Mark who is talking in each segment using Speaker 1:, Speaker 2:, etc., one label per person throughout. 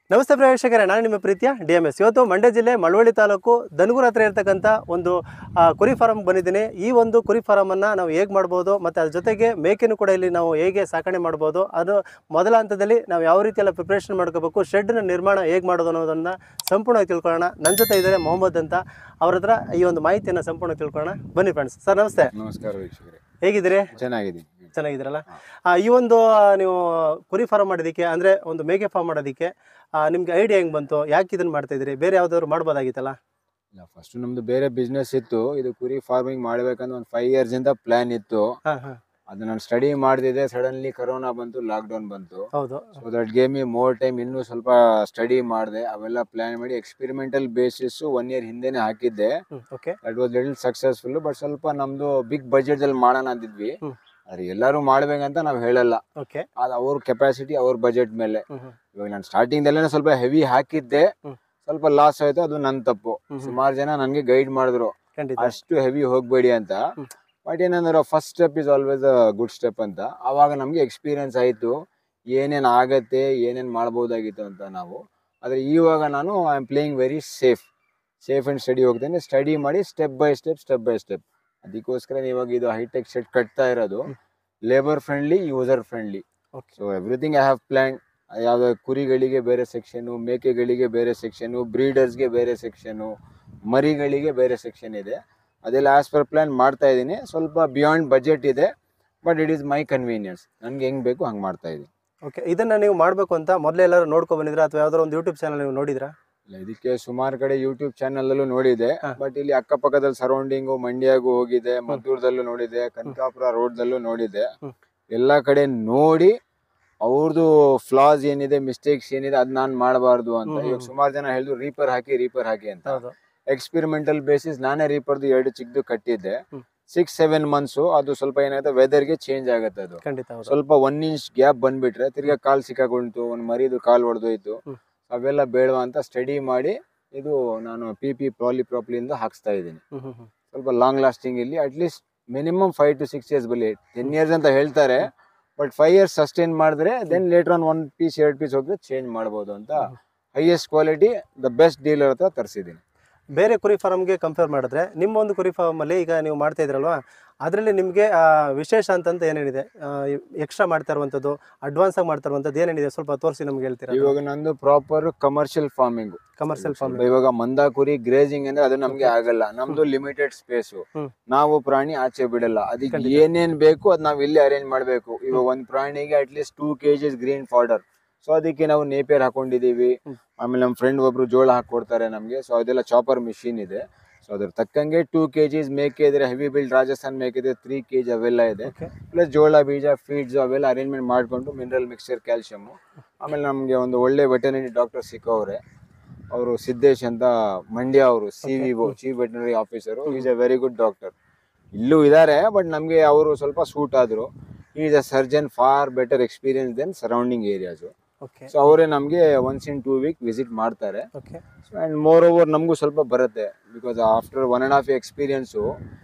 Speaker 1: ನಮಸ್ತೆ ಪ್ರೇಕ್ಷಕರೇ ನಾನು ನಿಮ್ಮ ಪ್ರೀತಿಯ ಡಿ ಎಮ್ ಎಸ್ ಇವತ್ತು ಮಂಡ್ಯ ಜಿಲ್ಲೆ ಮಳವಳ್ಳಿ ತಾಲೂಕು ದನಗೂರು ಹತ್ರ ಇರ್ತಕ್ಕಂಥ ಒಂದು ಆ, ಕುರಿ ಫಾರಂ ಬಂದಿದ್ದೀನಿ ಈ ಒಂದು ಕುರಿ ಫಾರಮನ್ನು ನಾವು ಹೇಗೆ ಮಾಡ್ಬೋದು ಮತ್ತು ಅದ್ರ ಜೊತೆಗೆ ಮೇಕೆನೂ ಕೂಡ ಇಲ್ಲಿ ನಾವು ಹೇಗೆ ಸಾಕಣೆ ಮಾಡ್ಬೋದು ಅದು ಮೊದಲ ಹಂತದಲ್ಲಿ ನಾವು ಯಾವ ರೀತಿ ಎಲ್ಲ ಪ್ರಿಪ್ರೇಷನ್ ಮಾಡ್ಕೋಬೇಕು ಶೆಡ್ನ ನಿರ್ಮಾಣ ಹೇಗೆ ಮಾಡೋದು ಅನ್ನೋದನ್ನು ಸಂಪೂರ್ಣವಾಗಿ ತಿಳ್ಕೊಳ್ಳೋಣ ನನ್ನ ಜೊತೆ ಇದ್ದಾರೆ ಮೊಹಮ್ಮದ್ ಅಂತ ಅವ್ರ ಹತ್ರ ಈ ಒಂದು ಮಾಹಿತಿಯನ್ನು ಸಂಪೂರ್ಣ ತಿಳ್ಕೊಳ್ಳೋಣ ಬನ್ನಿ ಫ್ರೆಂಡ್ಸ್ ಸರ್ ನಮಸ್ತೆ
Speaker 2: ನಮಸ್ಕಾರ ವೀಕ್ಷಕರೇ
Speaker 1: ಹೇಗಿದ್ದೀರಿ
Speaker 2: ಚೆನ್ನಾಗಿದ್ದೀನಿ
Speaker 1: ಚೆನ್ನಾಗಿದ್ದೀರಲ್ಲ ಆ, ಈ ಒಂದು ಆ, ನೀವು ಕುರಿ ಫಾರ್ಮ್ ಮಾಡೋದಕ್ಕೆ ಅಂದರೆ ಒಂದು ಮೇಕೆ ಫಾರ್ಮ್ ಮಾಡೋದಕ್ಕೆ ಆ, ನಿಮ್ಗೆ ಐಡಿಯಾ ಹೆಂಗೆ ಬಂತು ಯಾಕೆ ಇದನ್ನು ಮಾಡ್ತಾ ಇದ್ದೀರಿ ಬೇರೆ ಯಾವ್ದಾದ್ರು ಮಾಡ್ಬೋದಾಗಿತ್ತಲ್ಲ
Speaker 2: ಇಲ್ಲ ಫಸ್ಟ್ ನಮ್ದು ಬೇರೆ ಬಿಸ್ನೆಸ್ ಇತ್ತು ಇದು ಕುರಿ ಫಾರ್ಮಿಂಗ್ ಮಾಡ್ಬೇಕಂತ ಒಂದು ಫೈವ್ ಇಯರ್ಸ್ ಇಂದ ಪ್ಲಾನ್ ಇತ್ತು
Speaker 1: ಹಾಂ ಹಾಂ
Speaker 2: ಅದು ನಾನು ಸ್ಟಡಿ ಮಾಡ್ತಿದ್ದೆ ಸಡನ್ಲಿ ಕರೋನಾ ಬಂತು ಲಾಕ್ಡೌನ್ ಬಂತು
Speaker 1: ಹೌದು
Speaker 2: so that gave me more time ಇನ್ನೂ ಸ್ವಲ್ಪ ಸ್ಟಡಿ ಮಾಡಿದೆ ಅವೆಲ್ಲ ಪ್ಲಾನ್ ಮಾಡಿ ಎಕ್ಸ್ಪೆರಿಮೆಂಟಲ್ ಬೇಸಿಸ್ ಒನ್ ಇಯರ್ ಹಿಂದೆನೆ ಹಾಕಿದ್ದೆ
Speaker 1: ಹ್ಞೂ okay
Speaker 2: that was little successful but ಸ್ವಲ್ಪ ನಮ್ದು ಬಿಗ್ ಬಜೆಟ್ ಅಲ್ಲಿ ಮಾಡೋಣ ಅಂದಿದ್ವಿ
Speaker 1: ಹ್ಮ್.
Speaker 2: ಆದ್ರೆ ಎಲ್ಲರೂ ಮಾಡ್ಬೇಕಂತ ನಾವು ಹೇಳಲ್ಲ
Speaker 1: ಓಕೆ
Speaker 2: ಅದು ಅವ್ರ ಕೆಪಾಸಿಟಿ ಅವ್ರ ಬಜೆಟ್ ಮೇಲೆ
Speaker 1: ಹ್ಞೂ ಹ್ಞೂ
Speaker 2: ಇವಾಗ ನಾನು ಸ್ಟಾರ್ಟಿಂಗ್ ದಲ್ಲೇ ಸ್ವಲ್ಪ ಹೆವಿ ಹಾಕಿದ್ದೆ
Speaker 1: ಹ್ಮ್.
Speaker 2: ಸ್ವಲ್ಪ ಲಾಸ್ ಆಯ್ತು ಅದು ನನ್ನ ತಪ್ಪು
Speaker 1: ಹ್ಮ್.
Speaker 2: ಸುಮಾರು ಜನ ನನಗೆ ಗೈಡ್ ಮಾಡಿದ್ರು
Speaker 1: ಖಂಡಿತ
Speaker 2: ಅಷ್ಟು ಹೆವಿ ಹೋಗ್ಬೇಡಿ ಅಂತ
Speaker 1: ಹ್ಮ್.
Speaker 2: ಬಟ್ ಏನಂದ್ರೆ first step is always a good step ಅಂತ ಅವಾಗ ನಮಗೆ ಎಕ್ಸ್ಪೀರಿಯನ್ಸ್ ಆಯಿತು ಏನೇನು ಆಗತ್ತೆ ಏನೇನು ಮಾಡ್ಬೋದಾಗಿತ್ತು ಅಂತ ನಾವು ಆದರೆ ಇವಾಗ ನಾನು I am playing very safe safe and study ಹೋಗ್ತೇನೆ ಸ್ಟಡಿ ಮಾಡಿ step by step step by step ಅದಕ್ಕೋಸ್ಕರ ಇವಾಗ ಇದು ಹೈಟೆಕ್ ಸೆಟ್ ಕಟ್ತಾ ಇರೋದು
Speaker 1: hmm.
Speaker 2: Labour friendly user friendly
Speaker 1: okay
Speaker 2: so everything I have plan ಯಾವ ಕುರಿಗಳಿಗೆ ಬೇರೆ ಸೆಕ್ಷನು ಮೇಕೆಗಳಿಗೆ ಬೇರೆ ಸೆಕ್ಷನು ಬ್ರೀಡರ್ಸ್ಗೆ ಬೇರೆ ಸೆಕ್ಷನು ಮರಿಗಳಿಗೆ ಬೇರೆ ಸೆಕ್ಷನ್ ಇದೆ ಅದೆಲ್ಲ ಆಸ್ ಪರ್ ಪ್ಲಾನ್ ಮಾಡ್ತಾ ಇದ್ದೀನಿ ಸ್ವಲ್ಪ ಬಿಯಾಂಡ್ ಬಜೆಟ್ ಇದೆ but it is my convenience ನನಗೆ ಹೆಂಗೆ ಬೇಕು ಹಂಗೆ ಮಾಡ್ತಾ ಇದ್ದೀನಿ
Speaker 1: ಓಕೆ ಇದನ್ನು ನೀವು ಮಾಡಬೇಕು ಅಂತ ಮೊದಲೇ ಎಲ್ಲರೂ ನೋಡ್ಕೊ ಬಂದಿದ್ರಾ ಅಥವಾ ಯಾವ್ದಾದ್ರು ಒಂದು ಯೂಟ್ಯೂಬ್ ಚಾನಲ್ ನೀವು ನೋಡಿದ್ರಾ
Speaker 2: ಇಲ್ಲ, ಇದಕ್ಕೆ ಸುಮಾರು ಕಡೆ ಯೂಟ್ಯೂಬ್ ಚಾನಲಲ್ಲೂ ನೋಡಿದೆ
Speaker 1: ಹಾ.
Speaker 2: ಬಟ್ ಇಲ್ಲಿ ಅಕ್ಕಪಕ್ಕದಲ್ಲಿ ಸರೌಂಡಿಂಗು ಮಂಡ್ಯಗೂ ಹೋಗಿದೆ ಮದ್ದೂರದಲ್ಲೂ ನೋಡಿದೆ ಕನಕಾಪುರ ರೋಡ್ದಲ್ಲೂ ನೋಡಿದೆ
Speaker 1: ಹ್ಮ್.
Speaker 2: ಎಲ್ಲ ಕಡೆ ನೋಡಿ ಅವ್ರದ್ದು ಫ್ಲಾಸ್ ಏನಿದೆ ಮಿಸ್ಟೇಕ್ಸ್ ಏನಿದೆ ಅದ್ ನಾನು ಮಾಡಬಾರ್ದು ಅಂತ
Speaker 1: ಹ್ಮ್,
Speaker 2: ಇವಾಗ
Speaker 1: ಹ್ಮ್.
Speaker 2: ಸುಮಾರು ಜನ ಹೇಳಿದ್ರು ರೀಪರ್ ಹಾಕಿ ರೀಪರ್ ಹಾಕಿ ಅಂತ
Speaker 1: ಹೌದು
Speaker 2: ಎಕ್ಸ್ಪೆರಿಮೆಂಟಲ್ ಬೇಸಿಸ್ ನಾನೇ ರೀಪರ್ದು ಎರಡು ಚಿಕ್ಕದು ಕಟ್ಟಿದ್ದೆ
Speaker 1: ಹ್ಮ್.
Speaker 2: ಸಿಕ್ಸ್ ಸೆವೆನ್ ಮಂತ್ಸು ಅದು ಸ್ವಲ್ಪ ಏನಾಗುತ್ತೆ ವೆದರ್ಗೆ ಚೇಂಜ್ ಆಗುತ್ತೆ ಅದು
Speaker 1: ಖಂಡಿತ ಹೌದು
Speaker 2: ಸ್ವಲ್ಪ ಒನ್ ಇಂಚ್ ಗ್ಯಾಪ್ ಬಂದ್ಬಿಟ್ರೆ ತಿರ್ಗಾ ಕಾಲ್ ಸಿಕ್ಕಾಕೊಂಡ್ತು ಒಂದು ಮರಿದು ಕಾಲ್ ಹೊಡೆದೋಯ್ತು
Speaker 1: ಹ್ಮ್.
Speaker 2: ಅವೆಲ್ಲ ಬೇಡವಾ ಅಂತ ಸ್ಟಡಿ ಮಾಡಿ ಇದು ನಾನು ಪಿ ಪಿ ಪ್ರಾಲಿಪ್ರಾಪ್ಲಿಂದ ಹಾಕ್ಸ್ತಾ ಇದ್ದೀನಿ
Speaker 1: ಹ್ಞೂ ಹ್ಞೂ ಹ್ಞೂ
Speaker 2: ಸ್ವಲ್ಪ ಲಾಂಗ್ ಲಾಸ್ಟಿಂಗ್ ಇಲ್ಲಿ at least minimum five to six years ಬಲ್ಲಿ ಟೆನ್ ಇಯರ್ಸ್ ಅಂತ ಹೇಳ್ತಾರೆ ಬಟ್ ಫೈವ್ ಇಯರ್ಸ್ ಸಸ್ಟೈನ್ ಮಾಡಿದ್ರೆ then later on one piece ಎರಡು ಪೀಸ್ ಹೋಗಿದ್ರೆ ಚೇಂಜ್ ಮಾಡ್ಬೋದು ಅಂತ highest quality the best dealer ಹತ್ರ ತರಿಸಿದ್ದೀನಿ
Speaker 1: ಬೇರೆ ಕುರಿ ಫಾರ್ಮ್ಗೆ ಕಂಪೇರ್ ಮಾಡಿದ್ರೆ ನಿಮ್ಮ ಒಂದು ಕುರಿ ಫಾರ್ಮಲ್ಲಿ ಈಗ ನೀವು ಮಾಡ್ತಾ ಇದ್ರಲ್ವಾ ಅದರಲ್ಲಿ ನಿಮಗೆ ವಿಶೇಷ ಅಂತಂತ ಏನೇನಿದೆ ಎಕ್ಸ್ಟ್ರಾ ಮಾಡ್ತಾ ಇರುವಂಥದ್ದು ಅಡ್ವಾನ್ಸ್ ಆಗಿ ಮಾಡ್ತಾ ಇರುವಂಥದ್ದು ಏನೇನಿದೆ ಸ್ವಲ್ಪ ತೋರಿಸಿ ನಮ್ಗೆ ಹೇಳ್ತೀರಾ
Speaker 2: ಇವಾಗ ನಂದು proper commercial farming
Speaker 1: commercial farm
Speaker 2: ಇವಾಗ ಮಂದ ಕುರಿ ಗ್ರೇಜಿಂಗ್ ಅಂದ್ರೆ ಅದು ನಮ್ಗೆ ಆಗಲ್ಲ ನಮ್ದು ಲಿಮಿಟೆಡ್ ಸ್ಪೇಸ್
Speaker 1: ಹ್ಮ್.
Speaker 2: ನಾವು ಪ್ರಾಣಿ ಆಚೆ ಬಿಡಲ್ಲ ಅದಕ್ಕೆ
Speaker 1: ಖಂಡಿತ.
Speaker 2: ಏನೇನ್ ಬೇಕು ಅದ್ ನಾವ್ ಇಲ್ಲಿ ಅರೇಂಜ್ ಮಾಡ್ಬೇಕು ಇವಾಗ ಒಂದ್ ಪ್ರಾಣಿಗೆ at least two kgs green fodder so ಅದಕ್ಕೆ ನಾವು ನೇಪಿಯರ್ ಹಾಕೊಂಡಿದೀವಿ
Speaker 1: ಹ್ಮ್.
Speaker 2: ಆಮೇಲೆ ನಮ್ಮ ಫ್ರೆಂಡ್ ಒಬ್ರು ಜೋಳ ಹಾಕೊಡ್ತಾರೆ ನಮ್ಗೆ ಸೊ ಅದೆಲ್ಲ ಚಾಪರ್ ಮಿಷಿನ್ ಇದೆ ಸೊ ಅದ್ರ ತಕ್ಕಂಗೆ ಟೂ ಕೆಜಿಸ್ ಮೇಕೆ ಇದ್ರೆ ಹೆವಿ ಬಿಲ್ಡ್ ರಾಜಸ್ಥಾನ್ ಮೇಕೆ ಇದೆ ತ್ರೀ ಕೆಜಿ ಅವೆಲ್ಲ ಇದೆ
Speaker 1: ಓಕೆ
Speaker 2: ಪ್ಲಸ್ ಜೋಳ ಬೀಜ ಫೀಡ್ಸ್ ಅವೆಲ್ಲ ಅರೇಂಜ್ಮೆಂಟ್ ಮಾಡಿಕೊಂಡು ಮಿನರಲ್ ಮಿಕ್ಸರ್ ಕ್ಯಾಲ್ಶಿಯಮ್ ಆಮೇಲೆ ನಮಗೆ ಒಂದು ಒಳ್ಳೆ ವೆಟರ್ನರಿ ಡಾಕ್ಟರ್ ಸಿಕ್ಕವ್ರೆ ಅವರು ಸಿದ್ದೇಶ್ ಅಂತ ಮಂಡ್ಯ ಅವರು C V O chief veterinary officer is a very good doctor ಇಲ್ಲೂ ಇದ್ದಾರೆ ಬಟ್ ನಮಗೆ ಅವರು ಸ್ವಲ್ಪ ಸೂಟ್ ಆದರು is a surgeon for better experience then surrounding areas
Speaker 1: okay
Speaker 2: so ಅವರೇ ನಮಗೆ once in two week visit ಮಾಡ್ತಾರೆ
Speaker 1: ಓಕೆ
Speaker 2: ಆ್ಯಂಡ್ ಮೋರ್ ಓವರ್ ನಮಗೂ ಸ್ವಲ್ಪ ಬರುತ್ತೆ because after one and half experience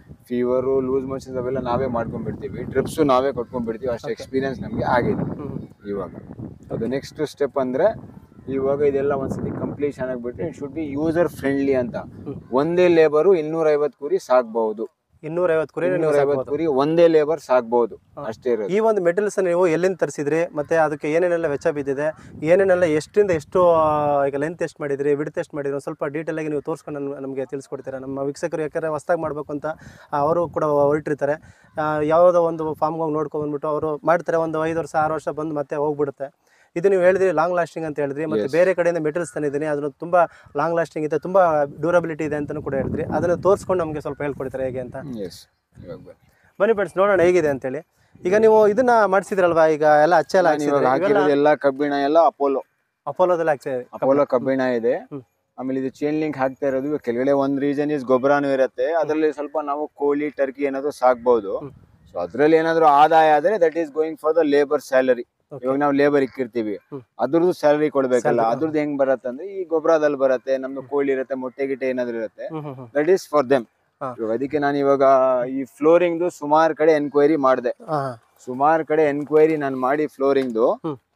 Speaker 2: fever loose motions ಅವೆಲ್ಲ ನಾವೇ ಮಾಡ್ಕೊಂಡ್ಬಿಡ್ತೀವಿ ಟ್ರಿಪ್ಸು ನಾವೇ ಕೊಟ್ಕೊಂಡ್ಬಿಡ್ತೀವಿ ಅಷ್ಟು
Speaker 1: Okay.
Speaker 2: ಎಕ್ಸ್ಪೀರಿಯನ್ಸ್ ನಮಗೆ ಆಗಿದೆ ಇವಾಗ ಅದು ನೆಕ್ಸ್ಟ್ ಸ್ಟೆಪ್ ಅಂದರೆ ಇವಾಗ ಇದೆಲ್ಲ ಒಂದ್ಸತಿ ಕಂಪ್ಲೀಷನ್ ಆಗಿಬಿಟ್ರೆ it should be user friendly ಅಂತ
Speaker 1: ಹ್ಮ್.
Speaker 2: ಒಂದೇ ಲೇಬರು ಇನ್ನೂರೈವತ್ತು ಕುರಿ ಸಾಕ್ಬಹುದು
Speaker 1: ಇನ್ನೂರೈವತ್ತು ಕುರಿ ನೀವು
Speaker 2: ಇನ್ನೂರೈವತ್ತು
Speaker 1: ಸಾಕ್ಬೋದು.
Speaker 2: ಕುರಿ ಒಂದೇ ಲೇಬರ್ ಸಾಕ್ಬಹುದು
Speaker 1: ಹಾ.
Speaker 2: ಅಷ್ಟೇ ಇರೋದು
Speaker 1: ಈ ಒಂದು ಮೆಟೀರಿಯಲ್ಸ್ ನೀವು ಎಲ್ಲಿಂದ ತರಿಸಿದ್ರಿ ಮತ್ತೆ ಅದಕ್ಕೆ ಏನೇನೆಲ್ಲ ವೆಚ್ಚ ಬಿದ್ದಿದೆ ಏನೇನೆಲ್ಲ ಎಷ್ಟರಿಂದ ಎಷ್ಟು ಆ, ಈಗ ಲೆಂತ್ ಎಷ್ಟು ಮಾಡಿದ್ರಿ ವಿಡ್ತ್ ಎಷ್ಟು ಮಾಡಿದ್ರಿ ಒಂದು ಸ್ವಲ್ಪ ಡೀಟೇಲ್ ಆಗಿ ನೀವು ತೋರಿಸ್ಕೊಂಡು ನನ್- ನಮಗೆ ತಿಳಿಸ್ಕೊಡ್ತೀರಾ ನಮ್ಮ ವೀಕ್ಷಕರು ಯಾಕಂದರೆ ಹೊಸ್ದಾಗಿ ಮಾಡಬೇಕು ಅಂತ ಆ, ಅವರು ಕೂಡ ಹೊರಟಿರ್ತಾರೆ ಆ, ಯಾವುದೋ ಒಂದು ಫಾರ್ಮ್ಗೆ ಹೋಗಿ ನೋಡ್ಕೊಂಡು ಬಂದ್ಬಿಟ್ಟು ಅವರು ಮಾಡ್ತಾರೆ ಒಂದು ಐದು ವರ್ಷ ಆರು ವರ್ಷ ಬಂದು ಮತ್ತೆ ಹೋಗ್ಬಿಡುತ್ತೆ ಇದು ನೀವು ಹೇಳಿದ್ರಿ ಲಾಂಗ್ ಲಾಸ್ಟಿಂಗ್ ಅಂತ ಹೇಳಿದ್ರಿ ಮತ್ತೆ
Speaker 2: Yes.
Speaker 1: ಬೇರೆ ಕಡೆಯಿಂದ ಮೆಟೀರಿಯಲ್ಸ್ ತಂದಿದ್ದೀನಿ ಅದನ್ನು ತುಂಬ ಲಾಂಗ್ ಲಾಸ್ಟಿಂಗ್ ಇದೆ ತುಂಬ ಡ್ಯೂರಬಿಲಿಟಿ ಇದೆ ಅಂತಲೂ ಕೂಡ ಹೇಳಿದ್ರಿ ಅದನ್ನು ತೋರಿಸ್ಕೊಂಡು ನಮಗೆ ಸ್ವಲ್ಪ ಹೇಳ್ಕೊಡ್ತಾರೆ ಹೇಗೆ ಅಂತ
Speaker 2: ಎಸ್ ಇವಾಗ ಬನ್ನಿ.
Speaker 1: ಬನ್ನಿ ಫ್ರೆಂಡ್ಸ್ ನೋಡೋಣ ಹೇಗಿದೆ ಅಂತೇಳಿ ಈಗ ನೀವು ಇದನ್ನ ಮಾಡಿಸಿದ್ರಲ್ವಾ ಈಗ ಎಲ್ಲ ಅಚ್ಚೆ ಎಲ್ಲ
Speaker 2: ನಾನು ಇವಾಗ ಹಾಕಿರೋದು ಎಲ್ಲ ಕಬ್ಬಿಣ ಎಲ್ಲ ಅಪೋಲೋ
Speaker 1: ಅಪೋಲೋದಲ್ಲಿ ಹಾಕ್ಸಿದ್ರಿ
Speaker 2: ಅಪೋಲೋ ಕಬ್ಬಿಣ ಇದೆ
Speaker 1: ಹ್ಮ್.
Speaker 2: ಆಮೇಲೆ ಇದು ಚೈನ್ ಲಿಂಕ್ ಹಾಕ್ತಾ ಇರೋದು ಇವಾಗ ಕೆಳಗಡೆ ಒಂದ್ ರೀಸನ್ ಇಸ್ ಗೊಬ್ಬರನೂ ಇರುತ್ತೆ ಅದರಲ್ಲಿ ಸ್ವಲ್ಪ ನಾವು ಕೋಳಿ ಟರ್ಕಿ ಏನಾದ್ರು ಸಾಕ್ಬಹುದು
Speaker 1: ಹ್ಮ್.
Speaker 2: ಸೊ ಅದ್ರಲ್ಲಿ ಏನಾದ್ರು ಆದಾಯ ಆದ್ರೆ that is going for the labour salary
Speaker 1: Okay.
Speaker 2: ಇವಾಗ ನಾವು ಲೇಬರ್ ಇಕ್ಕಿರ್ತೀವಿ
Speaker 1: ಹ್ಮ್.
Speaker 2: ಅದ್ರದ್ದು ಸ್ಯಾಲರಿ ಕೊಡ್ಬೇಕಲ್ಲ
Speaker 1: Salary,
Speaker 2: ಅದ್ರದ್ದು ಹೆಂಗ್ ಬರತ್ತೆ ಅಂದ್ರೆ ಈ ಗೊಬ್ಬರದಲ್ಲಿ ಬರುತ್ತೆ ನಮ್ದು ಕೋಳಿ ಇರುತ್ತೆ ಮೊಟ್ಟೆ ಗಿಟ್ಟೆ ಏನಾದ್ರು ಇರುತ್ತೆ
Speaker 1: ಹ್ಮ್ ಹ್ಮ್ ಹ್ಮ್.
Speaker 2: ದಟ್ ಈಸ್ ಫಾರ್ ದೆಮ್
Speaker 1: ಹಾ.
Speaker 2: ಇವಾಗ ಅದಕ್ಕೆ ನಾನು ಇವಾಗ ಈ ಫ್ಲೋರಿಂಗ್ದು ಸುಮಾರು ಕಡೆ ಎನ್ಕ್ವೈರಿ ಮಾಡಿದೆ
Speaker 1: ಹಾ, ಹಾ.
Speaker 2: ಸುಮಾರು ಕಡೆ ಎನ್ಕ್ವೈರಿ ನಾನು ಮಾಡಿ ಫ್ಲೋರಿಂಗ್ದು
Speaker 1: ಹ್ಮ್.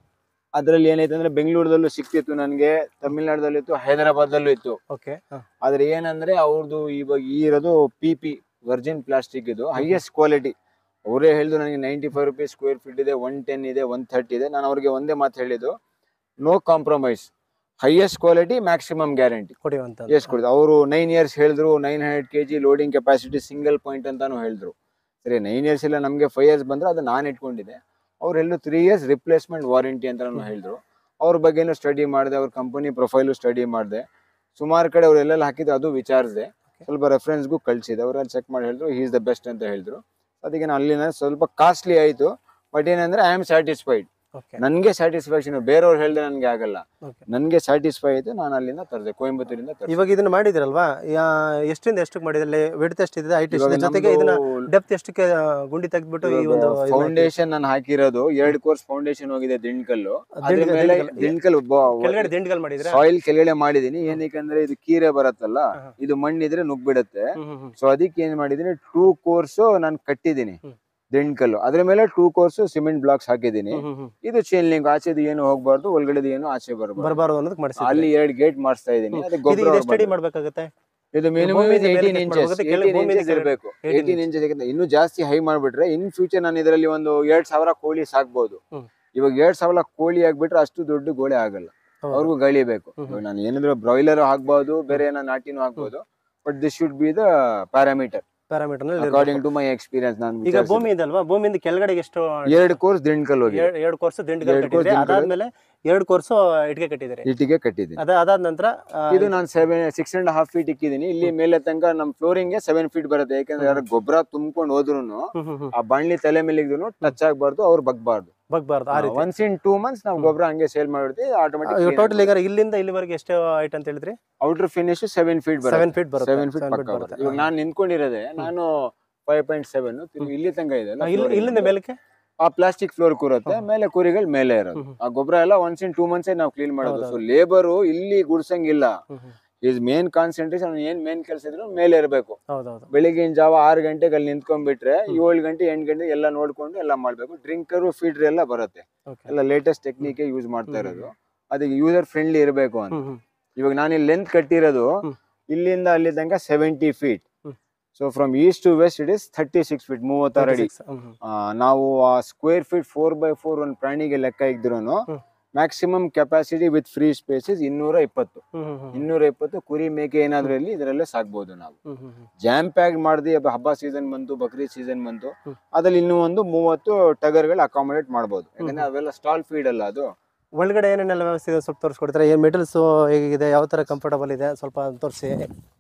Speaker 2: ಅದ್ರಲ್ಲಿ ಏನೈತೆ ಅಂದ್ರೆ ಬೆಂಗಳೂರದಲ್ಲೂ ಸಿಕ್ತಿತ್ತು ನನಗೆ ತಮಿಳ್ನಾಡದಲ್ಲೂ ಇತ್ತು ಹೈದರಾಬಾದಲ್ಲೂ ಇತ್ತು
Speaker 1: ಓಕೆ
Speaker 2: ಆದ್ರೆ ಏನಂದ್ರೆ ಅವ್ರದ್ದು ಇವಾಗ ಈ ಇರೋದು ಪಿ ಪಿ ವರ್ಜಿನ್ ಪ್ಲಾಸ್ಟಿಕ್ ಇದು ಹೈಯೆಸ್ಟ್ ಕ್ವಾಲಿಟಿ ಅವರೇ ಹೇಳಿದ್ರು ನನಗೆ ninety five rupees square feet ಇದೆ ಒನ್ ಟೆನ್ ಇದೆ ಒನ್ ಥರ್ಟಿ ಇದೆ ನಾನು ಅವ್ರಿಗೆ ಒಂದೇ ಮಾತು ಹೇಳಿದ್ದು no compromise highest quality maximum guarantee
Speaker 1: ಕುಡಿಯುವಂತ
Speaker 2: ಎಷ್ಟು ಕೊಡಿದ್ರು ಅವರು ನೈನ್ ಇಯರ್ಸ್ ಹೇಳಿದ್ರು nine hundred K G loading capacity single point ಅಂತಾನು ಹೇಳಿದ್ರು ಸರಿ ನೈನ್ ಇಯರ್ಸ್ ಇಲ್ಲ ನಮಗೆ ಫೈವ್ ಇಯರ್ಸ್ ಬಂದ್ರೆ ಅದು ನಾನು ಇಟ್ಕೊಂಡಿದ್ದೆ ಅವ್ರು ಹೇಳಿದ್ರು ತ್ರೀ ಇಯರ್ಸ್ ರಿಪ್ಲೇಸ್ಮೆಂಟ್ ವಾರಂಟಿ ಅಂತಾನು ಹೇಳಿದ್ರು ಅವ್ರ ಬಗ್ಗೆನೂ ಸ್ಟಡಿ ಮಾಡಿದೆ ಅವ್ರ ಕಂಪನಿ ಪ್ರೊಫೈಲು ಸ್ಟಡಿ ಮಾಡಿದೆ ಸುಮಾರು ಕಡೆ ಅವ್ರು ಎಲ್ಲೆಲ್ಲ ಹಾಕಿದ್ರು ಅದು ವಿಚಾರಿಸಿದೆ ಸ್ವಲ್ಪ ರೆಫರೆನ್ಸ್ಗೂ ಕಳಿಸಿದೆ ಅವರಲ್ಲಿ ಚೆಕ್ ಮಾಡಿ ಹೇಳಿದ್ರು ಈಸ್ ದ ಬೆಸ್ಟ್ ಅಂತ ಹೇಳಿದ್ರು ಅದಕ್ಕೆ ನಾನು ಅಲ್ಲಿನ ಸ್ವಲ್ಪ ಕಾಸ್ಟ್ಲಿ ಆಯಿತು ಬಟ್ ಏನಂದ್ರೆ ಐ ಆಮ್ ಸ್ಯಾಟಿಸ್ಫೈಡ್
Speaker 1: ಓಕೆ
Speaker 2: ನನಗೆ ಸ್ಯಾಟಿಸ್ಫ್ಯಾಕ್ಷನ್ ಬೇರೆಯವ್ರು ಹೇಳಿದ್ರೆ ನನಗೆ ಆಗಲ್ಲ
Speaker 1: ಓಕೆ
Speaker 2: ನನಗೆ ಸ್ಯಾಟಿಸ್ಫೈ ಆಯಿತು ನಾನು ಅಲ್ಲಿಂದ ತರಿದೆ ಕೊಯಂಬತ್ತೂರಿಂದ ತರಿದೆ
Speaker 1: ಇವಾಗ ಇದನ್ನ ಮಾಡಿದಿರಲ್ವಾ ಯಾ- ಎಷ್ಟಿಂದ ಎಷ್ಟಕ್ಕೆ ಮಾಡಿದ್ರಲ್ಲಿ ವಿಡ್ತ್ ಎಷ್ಟಿದೆ ಹೈಟ್
Speaker 2: ಇವಾಗ
Speaker 1: ಎಷ್ಟಿದೆ ಜೊತೆಗೆ ಇದನ್ನ ಡೆಪ್ತ್ ಎಷ್ಟಕ್ಕೆ ಆ, ಗುಂಡಿ ತೆಗೆದ್ಬಿಟ್ಟು ಈ ಒಂದು ಇದನ್ನ ಹಾಕಿ-
Speaker 2: ಫೌಂಡೇಶನ್ ನಾನು ಹಾಕಿರೋದು ಎರಡು ಕೋರ್ಸ್ ಫೌಂಡೇಶನ್ ಹೋಗಿದೆ ದಿಂಡ್ಕಲ್ಲು ಅದ್ರ
Speaker 1: ದಿಂಡ್ಕಲ್-
Speaker 2: ಮೇಲೆ
Speaker 1: ದಿಂಡ್ಕಲ್.
Speaker 2: ದಿಂಡ್ಕಲ್
Speaker 1: ಕೆಳಗಡೆ ದಿಂಡ್ಗಲ್ ಮಾಡಿದ್ರೆ
Speaker 2: ಸಾಯಿಲ್ ಕೆಳಗಡೆ ಮಾಡಿದೀನಿ ಏನಕ್ಕೆ ಇದು ಕೀರೆ ಬರತ್ತಲ್ಲ
Speaker 1: ಹಾ.
Speaker 2: ಇದು ಮಣ್ಣಿದ್ರೆ ನುಗ್ಬಿಡತ್ತೆ
Speaker 1: ಹ್ಮ್ ಹ್ಮ್ ಹ್ಮ್.
Speaker 2: ಸೊ ಅದಕ್ಕೆ ಏನ್ ಮಾಡಿದೀನಿ ಟೂ ಕೋರ್ಸ್ ನಾನು ಕಟ್ಟಿದೀನಿ
Speaker 1: ಹ್ಮ್.
Speaker 2: ದಿಂಡ್ಕಲ್ಲು ಅದ್ರ ಮೇಲೆ ಟೂ ಕೋರ್ಸ್ ಸಿಮೆಂಟ್ ಬ್ಲಾಕ್ಸ್ ಹಾಕಿದೀನಿ
Speaker 1: ಹ್ಮ್ ಹ್ಮ್ ಹ್ಮ್.
Speaker 2: ಇದು ಚೈನ್ ಲಿಂಕ್ ಆಚೆದು ಏನು ಹೋಗ್ಬಾರ್ದು ಒಳಗಡೆದು ಏನು ಆಚೆ ಬರಬಾರ್ದು
Speaker 1: ಬರಬಾರ್ದು ಅನ್ನೋದಕ್ಕೆ ಮಾಡಿಸಿದ್ರಿ
Speaker 2: ಅಲ್ಲಿ ಎರಡು ಗೇಟ್ ಮಾಡಿಸ್ತಾ ಇದೀನಿ
Speaker 1: ಹ್ಮ್.
Speaker 2: ಅದಕ್ಕೆ
Speaker 1: ಇದು
Speaker 2: ಗೊಬ್ಬರ
Speaker 1: ಇದು ಸ್ಟಡಿ ಮಾಡ್ಬೇಕಾಗುತ್ತೆ
Speaker 2: ಇದು ಮಿನಿಮಮ್
Speaker 1: ಭೂಮಿಯಿಂದ ಮೇಲೆ
Speaker 2: ಏಯ್ಟೀನ್
Speaker 1: cut
Speaker 2: ಇಂಚಸ್
Speaker 1: ಮಾಡ್ಬೇಕಾಗುತ್ತೆ, ಕೆಳಗೆ
Speaker 2: ಏಯ್ಟೀನ್
Speaker 1: ಭೂಮಿಯಿಂದ
Speaker 2: ಇಂಚಸ್
Speaker 1: ಕೆಳಗೆ
Speaker 2: ಇರಬೇಕು
Speaker 1: 18
Speaker 2: ಏಯ್ಟೀನ್ ಇಂಚಸ್ ಇನ್ನೂ ಜಾಸ್ತಿ ಹೈ ಮಾಡ್ಬಿಟ್ರೆ ಇನ್ ಫ್ಯೂಚರ್ ನಾನು ಇದರಲ್ಲಿ ಒಂದು ಎರಡ್ ಸಾವಿರ ಕೋಳಿ ಸಾಕ್ಬೋದು
Speaker 1: ಹ್ಮ್.
Speaker 2: ಇವಾಗ ಎರಡ್ ಸಾವಿರ ಕೋಳಿ ಆಗ್ಬಿಟ್ರೆ ಅಷ್ಟು ದೊಡ್ಡ ಗೋಳೆ ಆಗಲ್ಲ
Speaker 1: ಹೌದು.
Speaker 2: ಅವ್ರಿಗೂ ಗಳಿಬೇಕು
Speaker 1: ಹ್ಮ್.
Speaker 2: ಇವಾಗ ನಾನು ಏನಾದ್ರು ಬ್ರಾಯ್ಲರ್ ಹಾಕ್ಬೋದು ಬೇರೆ ಏನೋ ನಾಟಿನೂ ಹಾಕ್ಬೋದು but this should be the parameter
Speaker 1: parameter ನಲ್ಲಿ
Speaker 2: ಅಕಾರ್ಡಿಂಗ್ ಟು ಮೈ ಎಕ್ಸ್ಪೀರಿಯನ್ಸ್ ನಾನು
Speaker 1: ಈಗ ಭೂಮಿ ಇದಲ್ವಾ ಭೂಮಿಯಿಂದ ಕೆಳಗಡೆ ಎಷ್ಟು
Speaker 2: ಎರಡು ಕೋರ್ಸ್ ದಿಂಡ್ಕಲ್ ಹೋಗಿ
Speaker 1: ಎರಡ್- ಎರಡು ಕೋರ್ಸ್ ದಿಂಡ್ಗಲ್
Speaker 2: ಎರಡ್ course
Speaker 1: ಕಟ್ಟಿದ್ರೆ
Speaker 2: ದಿಂಡ್ಗಲ್.
Speaker 1: ಅದಾದ್ಮೇಲೆ ಎರಡು ಕೋರ್ಸ್ ಇಟ್ಗೆ ಕಟ್ಟಿದ್ದಾರೆ
Speaker 2: ಇಟ್ಟಿಗೆ ಕಟ್ಟಿದ್ದೀನಿ
Speaker 1: ಅದ ಅದಾದ ನಂತರ ಆ,
Speaker 2: ಇದು ನಾನು seven six and half feet ಇಕ್ಕಿದ್ದೀನಿ ಇಲ್ಲಿ ಮೇಲೆ ತನಕ ನಮ್ ಫ್ಲೋರಿಂಗ್ ಗೆ ಸೆವೆನ್ ಫೀಟ್ ಬರುತ್ತೆ ಯಾಕಂದ್ರೆ ಯಾರು ಗೊಬ್ಬರ ತುಂಬ್ಕೊಂಡು ಹೋದ್ರು
Speaker 1: ಹ್ಮ್ ಹ್ಮ್ ಹ್ಮ್.
Speaker 2: ಆ ಬಾಣ್ಲಿ ತಲೆ ಮೇಲೆ ಟಚ್ ಆಗ್ಬಾರ್ದು ಅವ್ರು ಬಗ್ಬಾರ್ದು
Speaker 1: ಬಗ್ಬಾರ್ದು ಆ ರೀತಿ
Speaker 2: ಒನ್ಸ್ ಇನ್ ಟೂ ಮಂತ್ಸ್ ನಾವು ಗೊಬ್ಬರ ಹಂಗೆ ಸೇಲ್ ಮಾಡಿರ್ತೀವಿ ಆಟೋಮೆಟಿಕ್
Speaker 1: ಟೋಟಲ್ ಈಗ ಇಲ್ಲಿಂದ ಇಲ್ಲಿವರೆಗೆ ಎಷ್ಟು ಹೈಟ್ ಅಂತ ಹೇಳಿದ್ರಿ
Speaker 2: ಔಟರ್ ಫಿನಿಶ್ ಸೆವೆನ್ ಫೀಟ್ ಬರುತ್ತೆ
Speaker 1: ಸೆವೆನ್ ಫೀಟ್ ಬರುತ್ತೆ
Speaker 2: ಸೆವೆನ್ ಫೀಟ್
Speaker 1: seven
Speaker 2: ಪಕ್ಕ
Speaker 1: feet
Speaker 2: ಬರುತ್ತೆ ಇವಾಗ ನಾನು ನಿಂತ್ಕೊಂಡಿರೋದೆ ನಾನು ಫೈವ್ ಪಾಯಿಂಟ್ ಸೆವೆನ್ ಇಲ್ಲಿ ತನಕ ಇದೆ
Speaker 1: ಆ, ಇಲ್ಲಿ ಇಲ್ಲಿಂದ ಮೇಲಕ್ಕೆ
Speaker 2: ಆ ಪ್ಲಾಸ್ಟಿಕ್ ಫ್ಲೋರ್ ಕೂರುತ್ತೆ ಮೇಲೆ ಕುರಿಗಳು ಮೇಲೆ ಇರೋದು
Speaker 1: ಹ್ಮ್.
Speaker 2: ಆ ಗೊಬ್ಬರ ಎಲ್ಲ ಒನ್ಸ್ ಇನ್ ಟೂ ಮಂತ್ಸ್ ನಾವು ಕ್ಲೀನ್ ಮಾಡೋದು
Speaker 1: ಹೌದೌದು.
Speaker 2: ಸೊ ಲೇಬರು ಇಲ್ಲಿ ಗುಡ್ಸಂಗಿಲ್ಲ
Speaker 1: ಹ್ಮ್ ಹ್ಮ್.
Speaker 2: ಈಸ್ ಮೇನ್ ಕಾನ್ಸಂಟ್ರೇಷನ್ ಏನ್ ಮೇನ್ ಕೆಲಸ ಇದ್ರು ಮೇಲೆ ಇರಬೇಕು
Speaker 1: ಹೌದೌದು
Speaker 2: ಬೆಳಿಗಿನ ಜಾವ ಆರು ಗಂಟೆಗೆ ಅಲ್ಲಿ ನಿಂತ್ಕೊಂಡ್ಬಿಟ್ರೆ ಏಳು ಗಂಟೆ ಎಂಟು ಗಂಟೆ ಎಲ್ಲ ನೋಡ್ಕೊಂಡು ಎಲ್ಲ ಮಾಡ್ಬೇಕು ಡ್ರಿಂಕರು ಫೀಡ್ರ್ ಎಲ್ಲ ಬರುತ್ತೆ
Speaker 1: ಓಕೆ
Speaker 2: ಎಲ್ಲ ಲೇಟೆಸ್ಟ್ ಟೆಕ್ನಿಕ್ ಯೂಸ್ ಮಾಡ್ತಾ ಇರೋದು ಅದಕ್ಕೆ ಯೂಸರ್ ಫ್ರೆಂಡ್ಲಿ ಇರಬೇಕು ಅಂತ
Speaker 1: ಹ್ಮ್ ಹ್ಮ್
Speaker 2: ಇವಾಗ ನಾನು ಇಲ್ಲಿ ಲೆಂತ್ ಕಟ್ಟಿರೋದು
Speaker 1: ಹ್ಮ್.
Speaker 2: ಇಲ್ಲಿಂದ ಅಲ್ಲಿ ತನಕ ಸೆವೆಂಟಿ ಫೀಟ್
Speaker 1: ಹ್ಮ್.
Speaker 2: So from east to west it is thirty six feet ಮೂವತ್ತಾರು ಅಡಿ
Speaker 1: 36. ಹ್ಮ್ ಹ್ಮ್.
Speaker 2: ಆ, ನಾವು ಆ square feet four by four ಒಂದು ಪ್ರಾಣಿಗೆ ಲೆಕ್ಕ ಇದ್ರು
Speaker 1: ಹ್ಮ್.
Speaker 2: Maximum capacity with free spaces ಇನ್ನೂರ ಇಪ್ಪತ್ತು
Speaker 1: ಹ್ಮ್ ಹ್ಮ್ ಹ್ಮ್.
Speaker 2: ಇನ್ನೂರ ಇಪ್ಪತ್ತು ಕುರಿ ಮೇಕೆ ಏನಾದ್ರೂ ಇಲ್ಲಿ ಇದರಲ್ಲೇ ಸಾಕ್ಬೋದು ನಾವು
Speaker 1: ಹ್ಮ್ ಹ್ಮ್ ಹ್ಮ್.
Speaker 2: ಜಾಮ್ ಪ್ಯಾಕ್ ಮಾಡ್ದಿ ಹಬ್ಬ- ಹಬ್ಬ ಸೀಸನ್ ಬಂತು ಬಕ್ರೀದ್ ಸೀಸನ್ ಬಂತು
Speaker 1: ಹ್ಮ್.
Speaker 2: ಅದ್ರಲ್ಲಿ ಇನ್ನೂ ಒಂದು ಮೂವತ್ತು ಟಗರ್ಗಳು ಅಕಾಮಿಡೇಟ್ ಮಾಡ್ಬೋದು ಯಾಕಂದ್ರೆ ಅವೆಲ್ಲ ಸ್ಟಾಲ್ ಫೀಡ್ ಅಲ್ಲ ಅದು
Speaker 1: ಒಳಗಡೆ ಏನೇನೆಲ್ಲ ವ್ಯವಸ್ಥೆ ಇದೆ ಸ್ವಲ್ಪ ತೋರಿಸ್ಕೊಡ್ತಾರೆ ಏನು ಮೆಟಲ್ಸ್ ಹೇಗಿದೆ ಯಾವ ಥರ ಕಂಫರ್ಟಬಲ್ ಇದೆ ಸ್ವಲ್ಪ ತೋರಿಸಿ